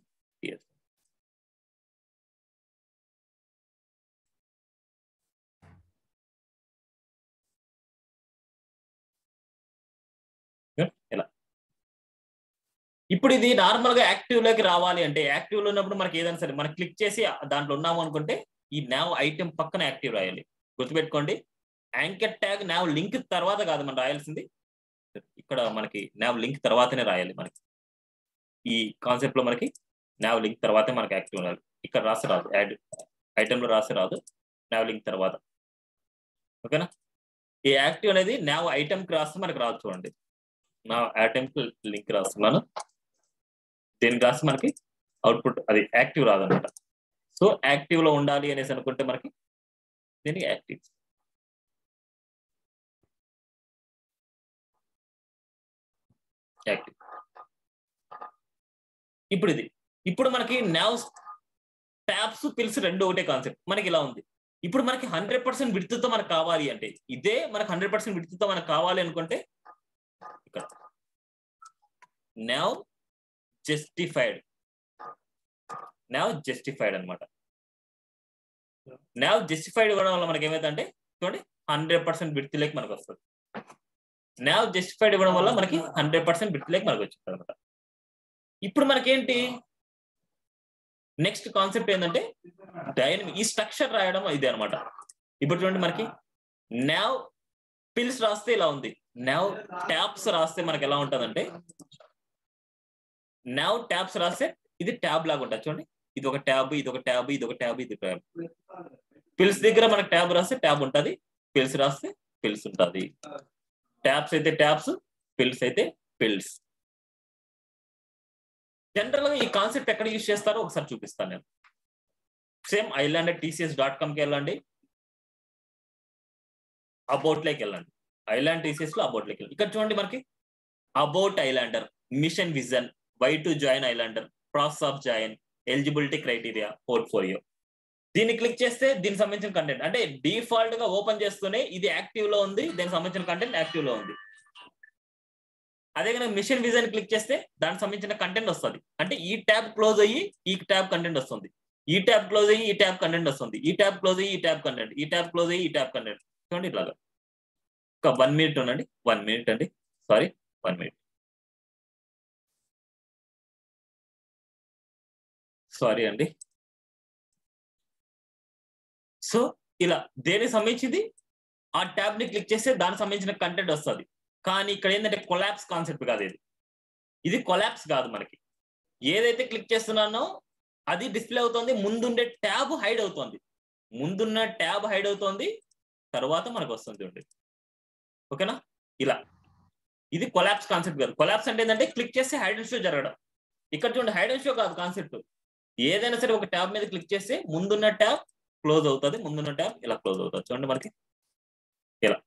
ఇలా ఇప్పుడు ఇది నార్మల్ గా యాక్టివ్ లోకి రావాలి అంటే యాక్టివ్ లో ఉన్నప్పుడు మనకి ఏదైనా సరే మనం క్లిక్ చేసి దాంట్లో ఉన్నాము అనుకుంటే ఈ నావ్ ఐటెం పక్కన యాక్టివ్ రాయాలి గుర్తుపెట్టుకోండి యాంకర్ ట్యాగ్ నావ్ లింక్ తర్వాత కాదు మనం రాయాల్సింది ఇక్కడ మనకి నావ్ లింక్ తర్వాతనే రాయాలి మనకి ఈ కాన్సెప్ట్ లో మనకి నావ్ లింక్ తర్వాతే మనకి యాక్టివ్ ఉండాలి ఇక్కడ రాసి రాదు యాడ్ ఐటెం లో రాసి రాదు నావ్ లింక్ తర్వాత ఓకేనా ఈ యాక్టివ్ అనేది నావ్ ఐటెం కి రాస్తే మనకి రాదు చూడండి నా ఐటెం కి లింక్ రాస్తున్నాను దీనికి రాసి మనకి అవుట్పుట్ అది యాక్టివ్ రాదనమాట సో యాక్టివ్ లో ఉండాలి అనేసి అనుకుంటే మనకి దీనికి యాక్టివ్ యాక్టివ్ ఇప్పుడు ఇది ఇప్పుడు మనకి నావ్స్ ట్యాబ్స్ పిల్స్ రెండు ఒకటే కాన్సెప్ట్ మనకి ఇలా ఉంది ఇప్పుడు మనకి హండ్రెడ్ పర్సెంట్ విడుతుతో మనకు కావాలి అంటే ఇదే మనకి హండ్రెడ్ పర్సెంట్ విడుతుతో మనకు కావాలి అనుకుంటే ఇక్కడ నావ్ జస్టిఫైడ్ నావ్ జస్టిఫైడ్ అనమాట నావ్ జస్టిఫైడ్ ఇవ్వడం వల్ల మనకి ఏమైందంటే చూడండి హండ్రెడ్ పర్సెంట్ విడుతులేకి మనకు వస్తుంది నావ్ జస్టిఫైడ్ ఇవ్వడం వల్ల మనకి హండ్రెడ్ పర్సెంట్ విడుతులేకి మనకు వచ్చింది అనమాట ఇప్పుడు మనకేంటి నెక్స్ట్ కాన్సెప్ట్ ఏంటంటే డైనమిక్ ఈ స్ట్రక్చర్ రాయడం ఇదే అనమాట ఇప్పుడు చూడండి మనకి నావ్ పిల్స్ రాస్తే ఇలా ఉంది నావ్ ట్యాబ్స్ రాస్తే మనకి ఎలా ఉంటుందంటే నావ్ ట్యాబ్స్ రాస్తే ఇది ట్యాబ్ లాగా ఉంటుంది చూడండి ఇది ఒక ట్యాబ్ ఇది ఒక ట్యాబ్ ఇది ఒక ట్యాబ్ ఇది ట్యాబ్ పిల్స్ దగ్గర మనకి ట్యాబ్ రాస్తే ట్యాబ్ ఉంటుంది పిల్స్ రాస్తే పిల్స్ ఉంటుంది ట్యాబ్స్ అయితే ట్యాబ్స్ పిల్స్ అయితే పిల్స్ జనరల్ గా ఈ కాన్సెప్ట్ ఎక్కడ యూజ్ చేస్తారో ఒకసారి చూపిస్తాను నేను సేమ్ ఐలాండ్ టీసీఎస్ డాట్ కామ్కి వెళ్ళండి అబౌట్ లోకి వెళ్ళండి ఐలాండ్ టీసీఎస్ లో అబౌట్ లోకి వెళ్ళండి ఇక్కడ చూడండి మనకి about islander mission vision why to join islander process of join eligibility criteria portfolio దీన్ని క్లిక్ చేస్తే దీనికి సంబంధించిన కంటెంట్ అంటే డిఫాల్ట్ గా ఓపెన్ చేస్తూనే ఇది యాక్టివ్ లో ఉంది దీనికి సంబంధించిన కంటెంట్ యాక్టివ్ లో ఉంది అదే కనుక మిషన్ విజన్ క్లిక్ చేస్తే దానికి సంబంధించిన కంటెంట్ వస్తుంది అంటే ఈ ట్యాబ్ క్లోజ్ అయ్యి ఈ ట్యాబ్ కంటెంట్ వస్తుంది ఈ ట్యాబ్ క్లోజ్ అయ్యి ఈ ట్యాబ్ కంటెంట్ వస్తుంది ఈ ట్యాబ్ క్లోజ్ అయ్యి ఈ ట్యాబ్ కంటెంట్ ఈ ట్యాబ్ క్లోజ్ అయ్యి ఈ ట్యాబ్ కంటెంట్ చూడండి ఇట్లాగా ఒక వన్ మినిట్ ఉండండి వన్ మినిట్ అండి సారీ వన్ మినిట్ సారీ అండి సో ఇలా దేనికి సంబంధించింది ఆ ట్యాబ్ ని క్లిక్ చేస్తే దానికి సంబంధించిన కంటెంట్ వస్తుంది కానీ ఇక్కడ ఏంటంటే కొలాప్స్ కాన్సెప్ట్ కాదు ఇది ఇది కొలాప్స్ కాదు మనకి ఏదైతే క్లిక్ చేస్తున్నానో అది డిస్ప్లే అవుతుంది ముందుండే ట్యాబ్ హైడ్ అవుతుంది ముందున్న ట్యాబ్ హైడ్ అవుతుంది తర్వాత మనకు వస్తుంది చూడండి ఓకేనా ఇలా ఇది కొలాప్స్ కాన్సెప్ట్ కాదు కొలాప్స్ అంటే ఏంటంటే క్లిక్ చేస్తే హైడ్ అండ్ షో జరగడం ఇక్కడ చూడండి హైడ్ అండ్ షో కాదు కాన్సెప్ట్ ఏదైనా సరే ఒక ట్యాబ్ మీద క్లిక్ చేస్తే ముందున్న ట్యాబ్ క్లోజ్ అవుతుంది ముందున్న ట్యాబ్ ఇలా క్లోజ్ అవుతుంది చూడండి మనకి ఇలా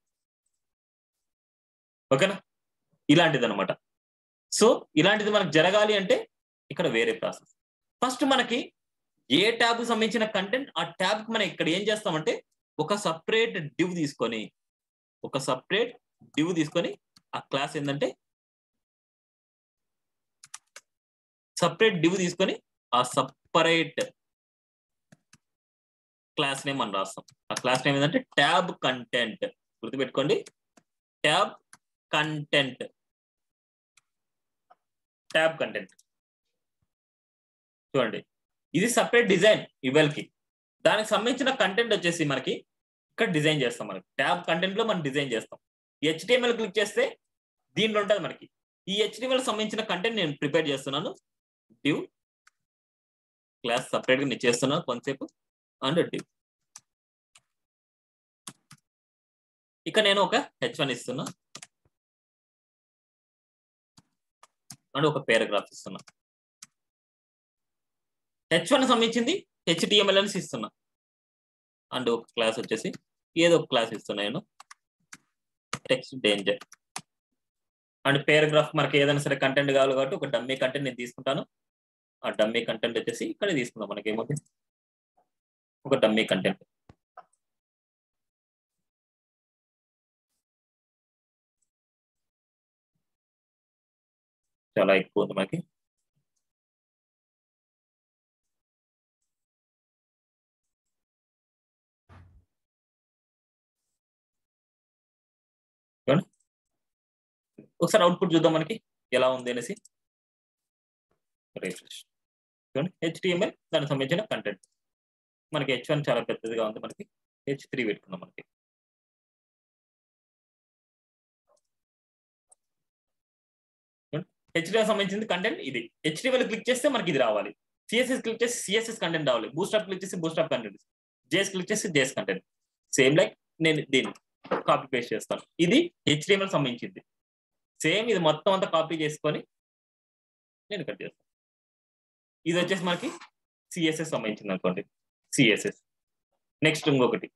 ఓకేనా ఇలాంటిది అనమాట సో ఇలాంటిది మనకు జరగాలి అంటే ఇక్కడ వేరే ప్రాసెస్ ఫస్ట్ మనకి ఏ ట్యాబ్ సంబంధించిన కంటెంట్ ఆ ట్యాబ్ మనం ఇక్కడ ఏం చేస్తామంటే ఒక సపరేట్ డివ్ తీసుకొని ఒక సపరేట్ డివ్ తీసుకొని ఆ క్లాస్ ఏంటంటే సపరేట్ డివ్ తీసుకొని ఆ సపరేట్ క్లాస్ నేమ్ మనం రాస్తాం ఆ క్లాస్ నేమ్ ఏంటంటే ట్యాబ్ కంటెంట్ గుర్తుపెట్టుకోండి ట్యాబ్ కంటెంట్ ట్యాబ్ కంటెంట్ చూడండి ఇది సపరేట్ డిజైన్ ఇవెల్కి దానికి సంబంధించిన కంటెంట్ వచ్చేసి మనకి ఇక్కడ డిజైన్ చేస్తాం మనకి ట్యాబ్ కంటెంట్ లో మనం డిజైన్ చేస్తాం హెచ్డిఎంఎల్ క్లిక్ చేస్తే దీంట్లో ఉంటుంది మనకి ఈ హెచ్డిఎంఎల్ సంబంధించిన కంటెంట్ నేను ప్రిపేర్ చేస్తున్నాను డివ్ క్లాస్ సపరేట్ గా నేను చేస్తున్నాను కొంతసేపు అండ్ డివ్ ఇక నేను ఒక హెచ్ వన్ ఇస్తున్నా అండ్ ఒక పారాగ్రాఫ్ ఇస్తున్నా హెచ్ వన్ సంబంధించింది హెచ్డిఎంఎల్ అని ఇస్తున్నా అండ్ ఒక క్లాస్ వచ్చేసి ఏదో ఒక క్లాస్ ఇస్తున్నా నేను టెక్స్ట్ డేంజర్ అండ్ పారాగ్రాఫ్ మనకి ఏదైనా సరే కంటెంట్ కావాలి కాబట్టి ఒక డమ్మీ కంటెంట్ నేను తీసుకుంటాను ఆ డమ్మీ కంటెంట్ వచ్చేసి ఇక్కడ తీసుకుందాం మనకి ఏమవుతుంది ఒక డమ్మీ కంటెంట్ చాలా ఎక్కువ ఉంది మనకి ఒకసారి అవుట్పుట్ చూద్దాం మనకి ఎలా ఉంది అనేసి రిఫ్రెష్ చూడండి హెచ్టిఎంఎల్ దానికి సంబంధించిన కంటెంట్ మనకి హెచ్ వన్ చాలా పెద్దదిగా ఉంది మనకి హెచ్ త్రీ పెట్టుకున్నాం మనకి హెచ్డిఎల్ సంబంధించింది కంటెంట్ ఇది హెచ్డిఎల్ క్లిక్ చేస్తే మనకి ఇది రావాలి సిఎస్ఎస్ క్లిక్ చేసి సిఎస్ఎస్ కంటెంట్ రావాలి బూస్టాప్ క్లిక్ చేసి బూస్టాప్ కంటెంట్ జేఎస్ క్లిక్ చేసి జేఎస్ కంటెంట్ సేమ్ లైక్ నేను దీన్ని కాపీ పేస్ట్ చేస్తాను ఇది హెచ్డిఎంఎల్ సంబంధించింది సేమ్ ఇది మొత్తం అంతా కాపీ చేసుకొని నేను కట్ చేస్తాను ఇది వచ్చేసి మనకి సిఎస్ఎస్ సంబంధించింది అనుకోండి సిఎస్ఎస్ నెక్స్ట్ ఇంకొకటి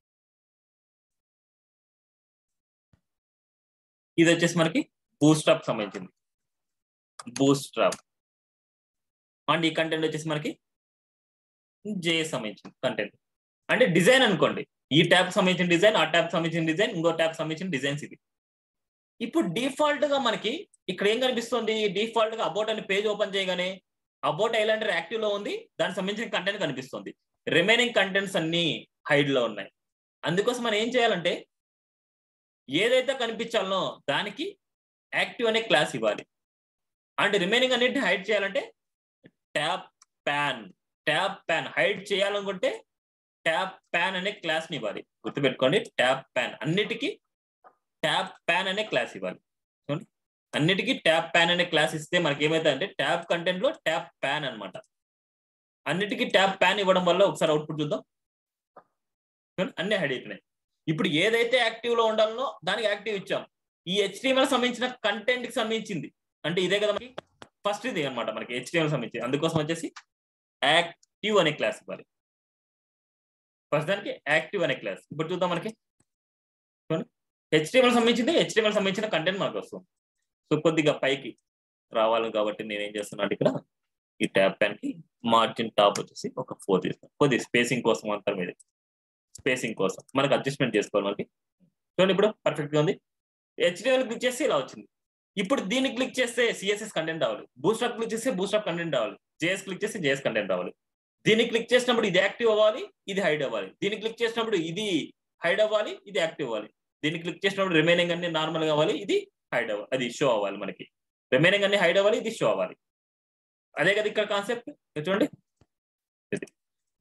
ఇది వచ్చేసి మనకి బూస్టాప్ సంబంధించింది బూస్ట్రాప్ అండ్ ఈ కంటెంట్ వచ్చేసి మనకి జేఎస్ సంబంధించింది కంటెంట్ అంటే డిజైన్ అనుకోండి ఈ ట్యాబ్ సంబంధించిన డిజైన్ ఆ ట్యాబ్ సంబంధించిన డిజైన్ ఇంకో ట్యాబ్ సంబంధించిన డిజైన్స్ ఇది ఇప్పుడు డిఫాల్ట్ గా మనకి ఇక్కడ ఏం కనిపిస్తుంది డిఫాల్ట్ గా అబౌట్ అనే పేజ్ ఓపెన్ చేయగానే అబౌట్ ఐలాండర్ యాక్టివ్ లో ఉంది దానికి సంబంధించిన కంటెంట్ కనిపిస్తుంది రిమైనింగ్ కంటెంట్స్ అన్ని హైడ్ లో ఉన్నాయి అందుకోసం మనం ఏం చేయాలంటే ఏదైతే కనిపించాలనో దానికి యాక్టివ్ అనే క్లాస్ ఇవ్వాలి అండ్ రిమైనింగ్ అన్నిటిని హైడ్ చేయాలంటే tab pane tab pane hide చేయాలనుకుంటే ట్యాప్ ప్యాన్ అనే క్లాస్ ని ఇవ్వాలి గుర్తుపెట్టుకోండి ట్యాప్ ప్యాన్ అన్నిటికీ ట్యాప్ ప్యాన్ అనే క్లాస్ ఇవ్వాలి చూడండి అన్నిటికీ ట్యాప్ ప్యాన్ అనే క్లాస్ ఇస్తే మనకి ఏమైతే అంటే ట్యాప్ కంటెంట్ లో ట్యాప్ ప్యాన్ అనమాట అన్నిటికీ ట్యాప్ ప్యాన్ ఇవ్వడం వల్ల ఒకసారి అవుట్పుట్ చూద్దాం అన్ని హైడ్ అయిపోయినాయి ఇప్పుడు ఏదైతే యాక్టివ్ లో ఉండాలనో దానికి యాక్టివ్ ఇచ్చాం ఈ హెచ్డిఎంఎల్ సంబంధించిన కంటెంట్ కి సంబంధించింది అంటే ఇదే కదా మనకి ఫస్ట్ ఇది అనమాట మనకి హెచ్డిఎంఎల్ సంబంధించి అందుకోసం వచ్చేసి యాక్టివ్ అనే క్లాస్ ఇవ్వాలి ఫస్ట్ దానికి యాక్టివ్ అనే క్లాస్ ఇప్పుడు చూద్దాం మనకి హెచ్డిఎంఎల్ సంబంధించింది హెచ్డిఎంఎల్ సంబంధించిన కంటెంట్ మనకు వస్తుంది సో కొద్దిగా పైకి రావాలి కాబట్టి నేను ఏం చేస్తున్నాను ఇక్కడ ఈ ట్యాబ్ ప్యాన్ కి మార్జిన్ టాప్ వచ్చేసి ఒక ఫోర్ తీస్తాను కొద్ది స్పేసింగ్ కోసం అంతా మీద స్పేసింగ్ కోసం మనకి అడ్జస్ట్మెంట్ చేసుకోవాలి మనకి చూడండి ఇప్పుడు పర్ఫెక్ట్ గా ఉంది హెచ్డిఎల్ క్లిక్ చేస్తే ఇలా వచ్చింది ఇప్పుడు దీన్ని క్లిక్ చేస్తే సిఎస్ఎస్ కంటెంట్ రావాలి బూస్టాప్ క్లిక్ చేస్తే బూస్టాప్ కంటెంట్ రావాలి జేఎస్ క్లిక్ చేస్తే జేఎస్ కంటెంట్ రావాలి దీన్ని క్లిక్ చేసినప్పుడు ఇది యాక్టివ్ అవ్వాలి ఇది హైడ్ అవ్వాలి దీన్ని క్లిక్ చేసినప్పుడు ఇది హైడ్ అవ్వాలి ఇది యాక్టివ్ అవ్వాలి దీన్ని క్లిక్ చేసినప్పుడు రిమైనింగ్ అన్ని నార్మల్ గా అవ్వాలి ఇది హైడ్ అవ్వాలి అది షో అవ్వాలి మనకి రిమైనింగ్ అన్ని హైడ్ అవ్వాలి ఇది షో అవ్వాలి అదే కదా ఇక్కడ కాన్సెప్ట్ చూడండి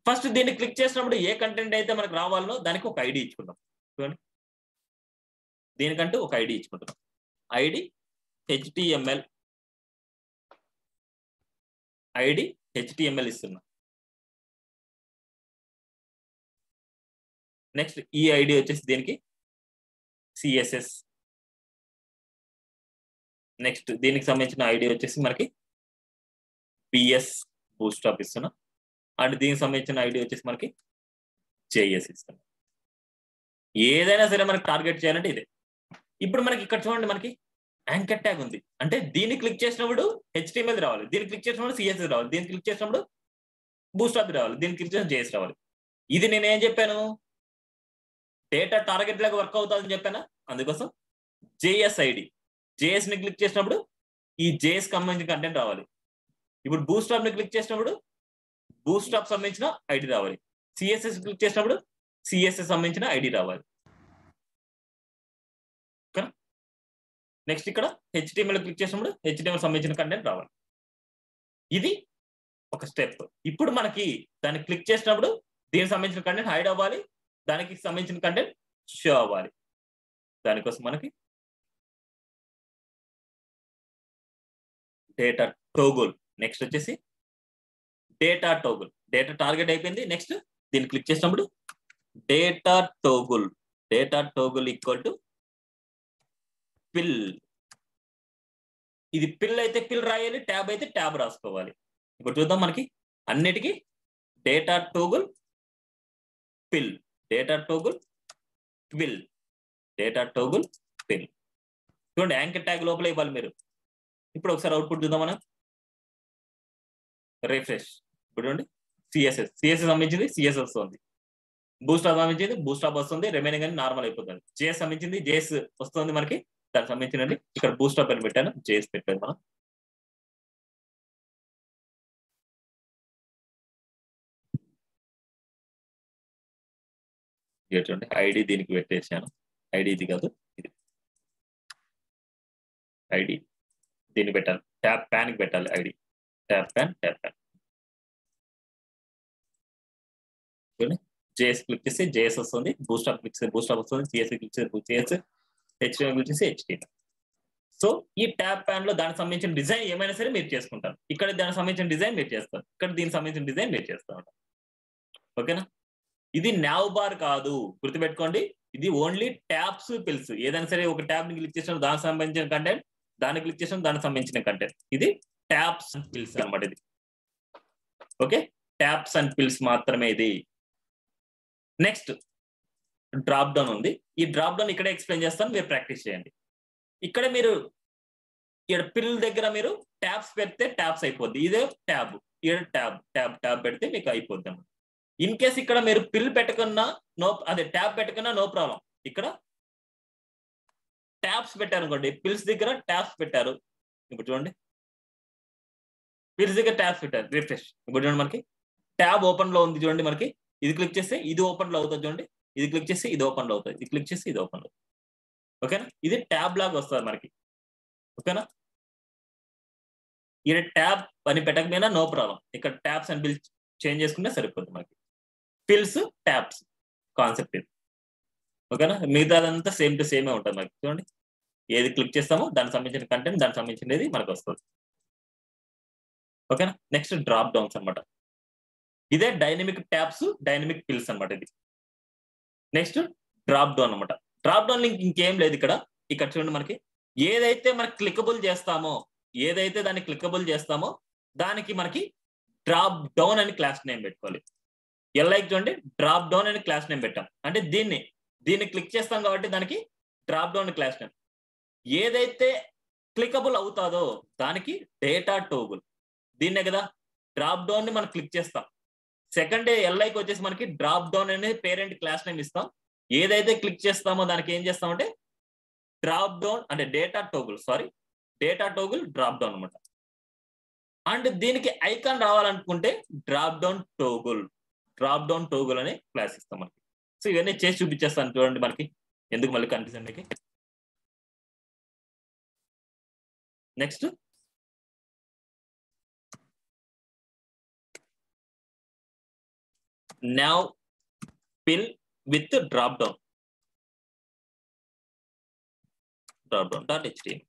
ఫస్ట్ దీన్ని క్లిక్ చేసినప్పుడు ఏ కంటెంట్ అయితే మనకు రావాలనో దానికి ఒక ఐడి ఇచ్చుకుందాం చూడండి దీనికంటూ ఒక ఐడి ఇచ్చుకుంటున్నాం ఐడి హెచ్టిఎంఎల్ ఐడి హెచ్టిఎంఎల్ ఇస్తున్నాం నెక్స్ట్ ఈ ఐడి వచ్చేసి దీనికి సిఎస్ఎస్ నెక్స్ట్ దీనికి సంబంధించిన ఐడి వచ్చేసి మనకి పిఎస్ బూస్టాప్ ఇస్తున్నాం అండ్ దీనికి సంబంధించిన ఐడి వచ్చేసి మనకి జేఎస్ ఇస్తున్నాం ఏదైనా సరే మనకి టార్గెట్ చేయాలంటే ఇదే ఇప్పుడు మనకి ఇక్కడ చూడండి మనకి యాంకర్ ట్యాగ్ ఉంది అంటే దీన్ని క్లిక్ చేసినప్పుడు హెచ్టిఎంఎల్ రావాలి దీన్ని క్లిక్ చేసినప్పుడు సిఎస్ఎస్ రావాలి దీన్ని క్లిక్ చేసినప్పుడు బూస్టాప్ రావాలి దీన్ని క్లిక్ చేసిన జేఎస్ రావాలి ఇది నేను ఏం చెప్పాను డేటా టార్గెట్ లాగా వర్క్ అవుతుందని చెప్పానా అందుకోసం జేఎస్ ఐడి జేఎస్ ని క్లిక్ చేసినప్పుడు ఈ జేఎస్ సంబంధించిన కంటెంట్ రావాలి ఇప్పుడు బూస్టాప్ ని క్లిక్ చేసినప్పుడు బూస్టాప్ సంబంధించిన ఐడి రావాలి సిఎస్ఎస్ క్లిక్ చేసినప్పుడు సిఎస్ఎస్ సంబంధించిన ఐడి రావాలి నెక్స్ట్ ఇక్కడ హెచ్టిఎంఎల్ క్లిక్ చేసినప్పుడు హెచ్టిఎంఎల్ సంబంధించిన కంటెంట్ రావాలి ఇది ఒక స్టెప్ ఇప్పుడు మనకి దాన్ని క్లిక్ చేసినప్పుడు దీనికి సంబంధించిన కంటెంట్ హైడ్ అవ్వాలి దానికి సంబంధించిన కంటెంట్ షో అవ్వాలి దానికోసం మనకి డేటా టోగుల్ నెక్స్ట్ వచ్చేసి డేటా టోగుల్ డేటా టార్గెట్ అయిపోయింది నెక్స్ట్ దీన్ని క్లిక్ చేసినప్పుడు data toggle data toggle equal to pill ఇది పిల్ అయితే పిల్ రాయాలి ట్యాబ్ అయితే ట్యాబ్ రాసుకోవాలి ఇప్పుడు చూద్దాం మనకి అన్నిటికీ data toggle pill data toggle pill data toggle pill చూడండి యాంకర్ ట్యాగ్ లోపల ఇవ్వాలి మీరు ఇప్పుడు ఒకసారి అవుట్పుట్ చూద్దాం మనం రిఫ్రెష్ ఇప్పుడు చూడండి సిఎస్ఎస్ సిఎస్ఎస్ సంబంధించింది సిఎస్ వస్తుంది బూస్టాప్ సంబంధించింది బూస్టాప్ వస్తుంది రిమైనింగ్ అని నార్మల్ అయిపోతుంది జేఎస్ సంబంధించింది జేఎస్ వస్తుంది మనకి దానికి సంబంధించినది ఇక్కడ బూస్టాప్ అని పెట్టాను జేఎస్ పెట్టాను మనం చూడండి ఐడి దీనికి పెట్టేసాను ఐడి ఇది కాదు ఇది ఐడి దీన్ని పెట్టాలి ట్యాప్ ప్యాన్ కి పెట్టాలి ID tab pane tab pane చూడండి జేఎస్ క్లిక్ చేస్తే జేఎస్ వస్తుంది బూస్టాప్ క్లిక్ చేస్తే బూస్టాప్ వస్తుంది సిఎస్ క్లిక్ చేస్తే సిఎస్ హెచ్డిఎం క్లిక్ చేస్తే హెచ్డిఎం సో ఈ ట్యాప్ ప్యాన్ లో దానికి సంబంధించిన డిజైన్ ఏమైనా సరే మీరు చేసుకుంటారు ఇక్కడ దానికి సంబంధించిన డిజైన్ మీరు చేస్తారు ఇక్కడ దీనికి సంబంధించిన డిజైన్ మీరు చేస్తూ ఉంటారు ఓకేనా ఇది నావ్ బార్ కాదు గుర్తుపెట్టుకోండి ఇది ఓన్లీ ట్యాబ్స్ పిల్స్ ఏదైనా సరే ఒక ట్యాబ్ ని క్లిక్ చేసిన దానికి సంబంధించిన కంటెంట్ దాన్ని క్లిక్ చేసిన దానికి సంబంధించిన కంటెంట్ ఇది ట్యాబ్స్ అండ్ పిల్స్ అనమాట ఇది ఓకే ట్యాబ్స్ అండ్ పిల్స్ మాత్రమే ఇది నెక్స్ట్ డ్రాప్ డౌన్ ఉంది ఈ డ్రాప్ డౌన్ ఇక్కడే ఎక్స్ప్లెయిన్ చేస్తాను మీరు ప్రాక్టీస్ చేయండి ఇక్కడ మీరు ఇక్కడ పిల్ దగ్గర మీరు ట్యాబ్స్ పెడితే ట్యాబ్స్ అయిపోద్ది ఇదే ట్యాబ్ ఇక్కడ ట్యాబ్ ట్యాబ్ ట్యాబ్ పెడితే మీకు అయిపోద్ది అన్నమాట ఇన్ కేస్ ఇక్కడ మీరు పిల్ పెట్టకున్నా నో అదే ట్యాబ్ పెట్టకున్నా నో ప్రాబ్లం ఇక్కడ ట్యాబ్స్ పెట్టారు అనుకోండి పిల్స్ దగ్గర ట్యాబ్స్ పెట్టారు ఇప్పుడు చూడండి పిల్స్ దగ్గర ట్యాబ్స్ పెట్టారు రిఫ్రెష్ ఇప్పుడు చూడండి మనకి ట్యాబ్ ఓపెన్ లో ఉంది చూడండి మనకి ఇది క్లిక్ చేస్తే ఇది ఓపెన్ లో అవుతుంది చూడండి ఇది క్లిక్ చేస్తే ఇది ఓపెన్ లో అవుతుంది ఇది క్లిక్ చేస్తే ఇది ఓపెన్ లో ఓకేనా ఇది ట్యాబ్ లాగా వస్తుంది మనకి ఓకేనా ఇక్కడ ట్యాబ్ అని పెట్టకపోయినా నో ప్రాబ్లం ఇక్కడ ట్యాబ్స్ అండ్ బిల్స్ చేంజ్ చేసుకుంటే సరిపోతుంది మనకి ఫిల్స్ ట్యాబ్స్ కాన్సెప్ట్ ఇది ఓకేనా మిగతాదంతా సేమ్ టు సేమే ఉంటుంది మనకి చూడండి ఏది క్లిక్ చేస్తామో దానికి సంబంధించిన కంటెంట్ దానికి సంబంధించినది మనకు వస్తుంది ఓకేనా నెక్స్ట్ డ్రాప్ డౌన్స్ అనమాట ఇదే డైనమిక్ ట్యాబ్స్ డైనమిక్ పిల్స్ అనమాట ఇది నెక్స్ట్ డ్రాప్ డౌన్ అనమాట డ్రాప్ డౌన్ లింక్ ఇంకేం లేదు ఇక్కడ ఇక్కడ చూడండి మనకి ఏదైతే మనకి క్లికబుల్ చేస్తామో ఏదైతే దాన్ని క్లికబుల్ చేస్తామో దానికి మనకి డ్రాప్ డౌన్ అని క్లాస్ నేమ్ పెట్టుకోవాలి ఎల్ఐకి చూడండి డ్రాప్ డౌన్ అని క్లాస్ నేమ్ పెట్టాం అంటే దీన్ని దీన్ని క్లిక్ చేస్తాం కాబట్టి దానికి డ్రాప్ డౌన్ క్లాస్ నేమ్ ఏదైతే క్లికబుల్ అవుతాదో దానికి డేటా టోబుల్ దీన్నే కదా డ్రాప్ డౌన్ ని మనం క్లిక్ చేస్తాం సెకండ్ ఎల్ఐకి వచ్చేసి మనకి డ్రాప్ డౌన్ అనేది పేరెంట్ క్లాస్ నేమ్ ఇస్తాం ఏదైతే క్లిక్ చేస్తామో దానికి ఏం చేస్తామంటే డ్రాప్ డౌన్ అంటే data toggle sorry data toggle drop down అనమాట అండ్ దీనికి ఐకాన్ రావాలనుకుంటే drop down toggle drop down toggle అనే క్లాస్ ఇస్తాం మనకి సో ఇవన్నీ చేసి చూపించేస్తాను చూడండి మనకి ఎందుకు మళ్ళీ కనిపిస్తుంది మీకు next nav pill with drop down drop down dot html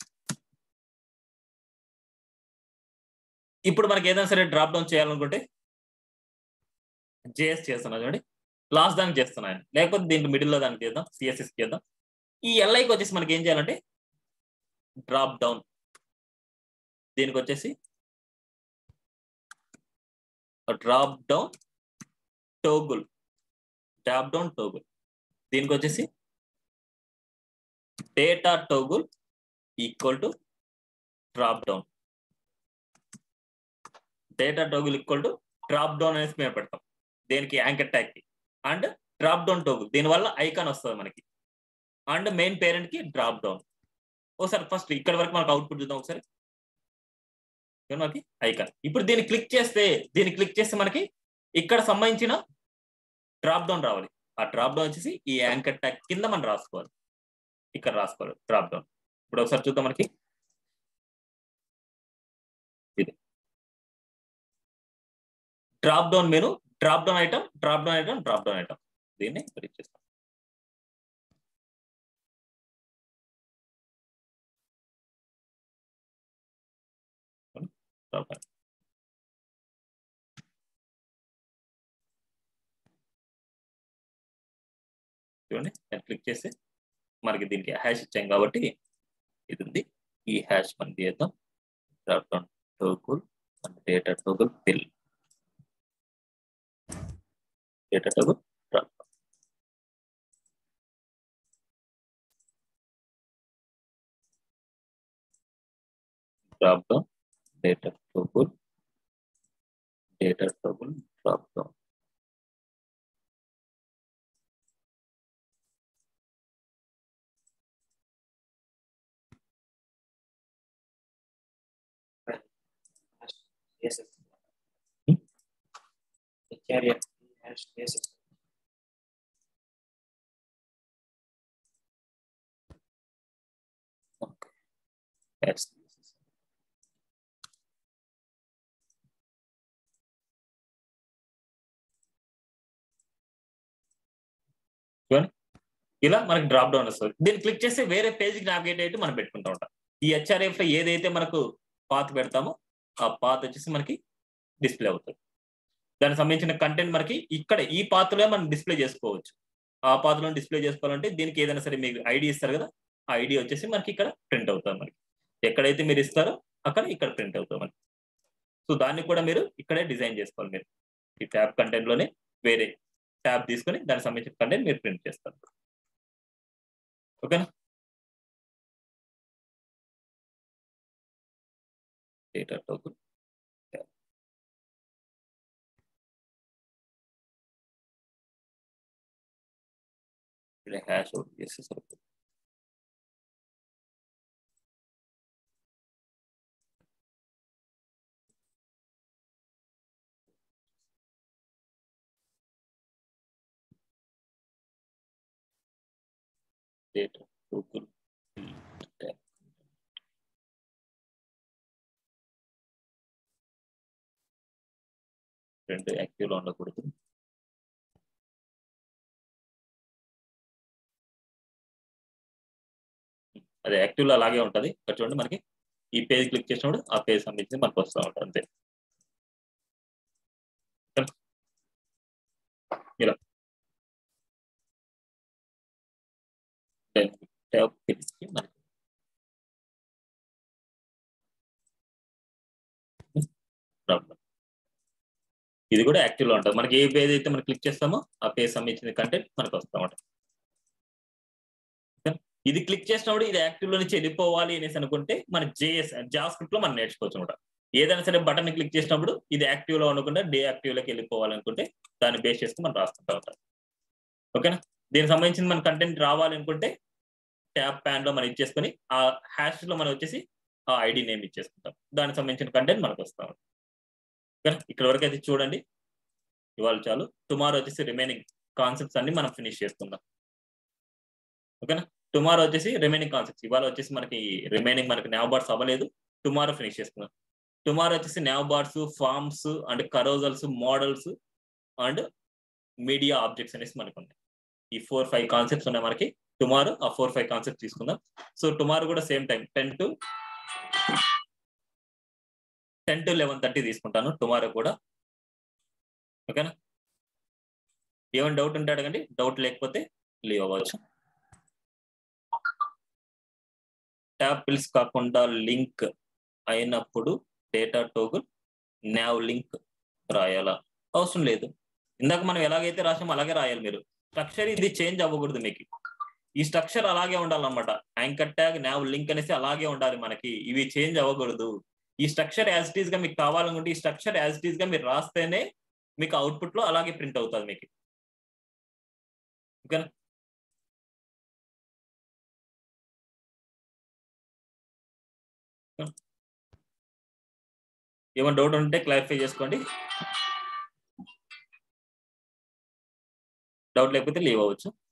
ఇప్పుడు మనకి ఏదైనా సరే డ్రాప్ డౌన్ చేయాలనుకుంటే జేఎస్ చేస్తున్నా చూడండి లాస్ట్ దానికి చేస్తున్నాను లేకపోతే దీంట్లో మిడిల్లో దానికి చేద్దాం సిఎస్ఎస్ చేద్దాం ఈ ఎల్ఐకి వచ్చేసి మనకి ఏం చేయాలంటే డ్రాప్ డౌన్ దీనికి వచ్చేసి drop down toggle drop down toggle దీనికి వచ్చేసి data toggle equal to drop down data toggle equal to drop down అనేసి మేము పెడతాం దేనికి యాంకర్ ట్యాగ్ కి అండ్ డ్రాప్ డౌన్ టోగుల్ దీనివల్ల ఐకాన్ వస్తుంది మనకి అండ్ మెయిన్ పేరెంట్ కి డ్రాప్ డౌన్ ఒకసారి ఫస్ట్ ఇక్కడ వరకు మనకు అవుట్పుట్ చూద్దాం ఒకసారి మనకి ఐకాన్ ఇప్పుడు దీన్ని క్లిక్ చేస్తే దీన్ని క్లిక్ చేస్తే మనకి ఇక్కడ సంబంధించిన డ్రాప్ డౌన్ రావాలి ఆ డ్రాప్ డౌన్ వచ్చేసి ఈ యాంకర్ ట్యాగ్ కింద మనం రాసుకోవాలి ఇక్కడ రాసుకోవాలి డ్రాప్ డౌన్ ఇప్పుడు ఒకసారి చూద్దాం మనకి ఇది drop down menu drop down item drop down item drop down item దీన్ని క్లిక్ చేస్తాం డ్రాప్ డౌన్ చూడండి నేను క్లిక్ చేస్తే మనకి దీనికి హ్యాష్ ఇచ్చాం కాబట్టి ఇది ఉంది ఈ హ్యాష్ మనం చేద్దాం drop down toggle data toggle pill data toggle drop down drop down data toggle data toggle drop down Yes. Hmm? The carrier has yes. Okay. Yes. చూడండి ఇలా మనకి డ్రాప్ డౌన్ వస్తుంది దీన్ని క్లిక్ చేస్తే వేరే పేజ్కి నావిగేట్ అయితే మనం పెట్టుకుంటా ఉంటాం ఈ హెచ్ఆర్ఎఫ్ లో ఏదైతే మనకు పాత్ పెడతామో ఆ పాత్ వచ్చేసి మనకి డిస్ప్లే అవుతుంది దానికి సంబంధించిన కంటెంట్ మనకి ఇక్కడ ఈ పాత్రలో మనం డిస్ప్లే చేసుకోవచ్చు ఆ పాత్రలో డిస్ప్లే చేసుకోవాలంటే దీనికి ఏదైనా సరే మీకు ఐడి ఇస్తారు కదా ఆ ఐడి వచ్చేసి మనకి ఇక్కడ ప్రింట్ అవుతుంది మనకి ఎక్కడైతే మీరు ఇస్తారో అక్కడ ఇక్కడ ప్రింట్ అవుతుంది మనకి సో దాన్ని కూడా మీరు ఇక్కడే డిజైన్ చేసుకోవాలి మీరు ఈ ట్యాబ్ కంటెంట్ లోనే వేరే ట్యాబ్ తీసుకొని దానికి సంబంధించిన కంటెంట్ మీరు ప్రింట్ చేస్తారు ఓకేనా డేటా టోకన్ ఇక్కడ హ్యాష్ అవుట్ చేస్తే సరిపోతుంది data token tag. రెండు యాక్టివ్లో ఉండకూడదు అదే యాక్టివ్లో అలాగే ఉంటుంది ఇక్కడ చూడండి మనకి ఈ పేజ్ క్లిక్ చేసినప్పుడు ఆ పేజ్ సంబంధించి మనకు వస్తూ ఉంటుంది అంతే ఇలా ట్యాబ్ పేజ్కి మనకి ప్రాబ్లం ఇది కూడా యాక్టివ్లో ఉంటుంది మనకి ఏ పేజ్ అయితే మనం క్లిక్ చేస్తామో ఆ పేజ్ సంబంధించిన కంటెంట్ మనకు వస్తూ ఉంటుంది ఇది క్లిక్ చేసినప్పుడు ఇది యాక్టివ్ లో నుంచి వెళ్ళిపోవాలి అనేసి అనుకుంటే మన జేఎస్ జావా స్క్రిప్ట్ లో మనం నేర్చుకోవచ్చు అనమాట ఏదైనా సరే బటన్ క్లిక్ చేసినప్పుడు ఇది యాక్టివ్ లో ఉండకుండా డే యాక్టివ్ లోకి వెళ్ళిపోవాలనుకుంటే దాన్ని బేస్ చేసుకుని మనం రాస్తుంటా ఉంటాం ఓకేనా దీనికి సంబంధించిన మన కంటెంట్ రావాలనుకుంటే ట్యాబ్ ప్యాన్ లో మనం ఇచ్చేసుకొని ఆ హ్యాష్ లో మనం వచ్చేసి ఆ ఐడి నేమ్ ఇచ్చేసుకుంటాం దానికి సంబంధించిన కంటెంట్ మనకు వస్తాం ఓకేనా ఇక్కడ వరకు అయితే చూడండి ఇవాళ చాలు టుమారో వచ్చేసి రిమైనింగ్ కాన్సెప్ట్స్ అన్ని మనం ఫినిష్ చేసుకుందాం ఓకేనా టుమారో వచ్చేసి రిమైనింగ్ కాన్సెప్ట్స్ ఇవాళ వచ్చేసి మనకి రిమైనింగ్ మనకి నావ్ బార్స్ అవ్వలేదు టుమారో ఫినిష్ చేసుకుందాం టుమారో వచ్చేసి nav bars forms and carousels modals and media objects అనేసి మనకు ఉన్నాయి ఈ ఫోర్ ఫైవ్ కాన్సెప్ట్స్ ఉన్నాయి మనకి టుమారో ఆ ఫోర్ ఫైవ్ కాన్సెప్ట్ తీసుకుందాం సో టుమారో కూడా same time ten to ten to eleven thirty తీసుకుంటాను టుమారో కూడా ఓకేనా ఏమైనా డౌట్ ఉంటే అడగండి డౌట్ లేకపోతే లీవ్ అవ్వచ్చు ట్యాబ్ పిల్స్ కాకుండా లింక్ అయినప్పుడు డేటా టోగుల్ నావ్ లింక్ రాయాలా అవసరం లేదు ఇందాక మనం ఎలాగైతే రాసామో అలాగే రాయాలి మీరు స్ట్రక్చర్ ఇది చేంజ్ అవ్వకూడదు మీకు ఈ స్ట్రక్చర్ అలాగే ఉండాలన్నమాట యాంకర్ ట్యాగ్ నావ్ లింక్ అనేసి అలాగే ఉండాలి మనకి ఇవి చేంజ్ అవ్వకూడదు ఈ స్ట్రక్చర్ యాజ్ ఇట్ ఈస్ గా మీకు కావాలనుకుంటే ఈ స్ట్రక్చర్ యాజ్ ఇట్ ఈస్ గా మీరు రాస్తేనే మీకు అవుట్పుట్ లో అలాగే ప్రింట్ అవుతుంది మీకు ఓకేనా ఏమైనా డౌట్ ఉంటే క్లారిఫై చేసుకోండి డౌట్ లేకపోతే లీవ్ అవ్వచ్చు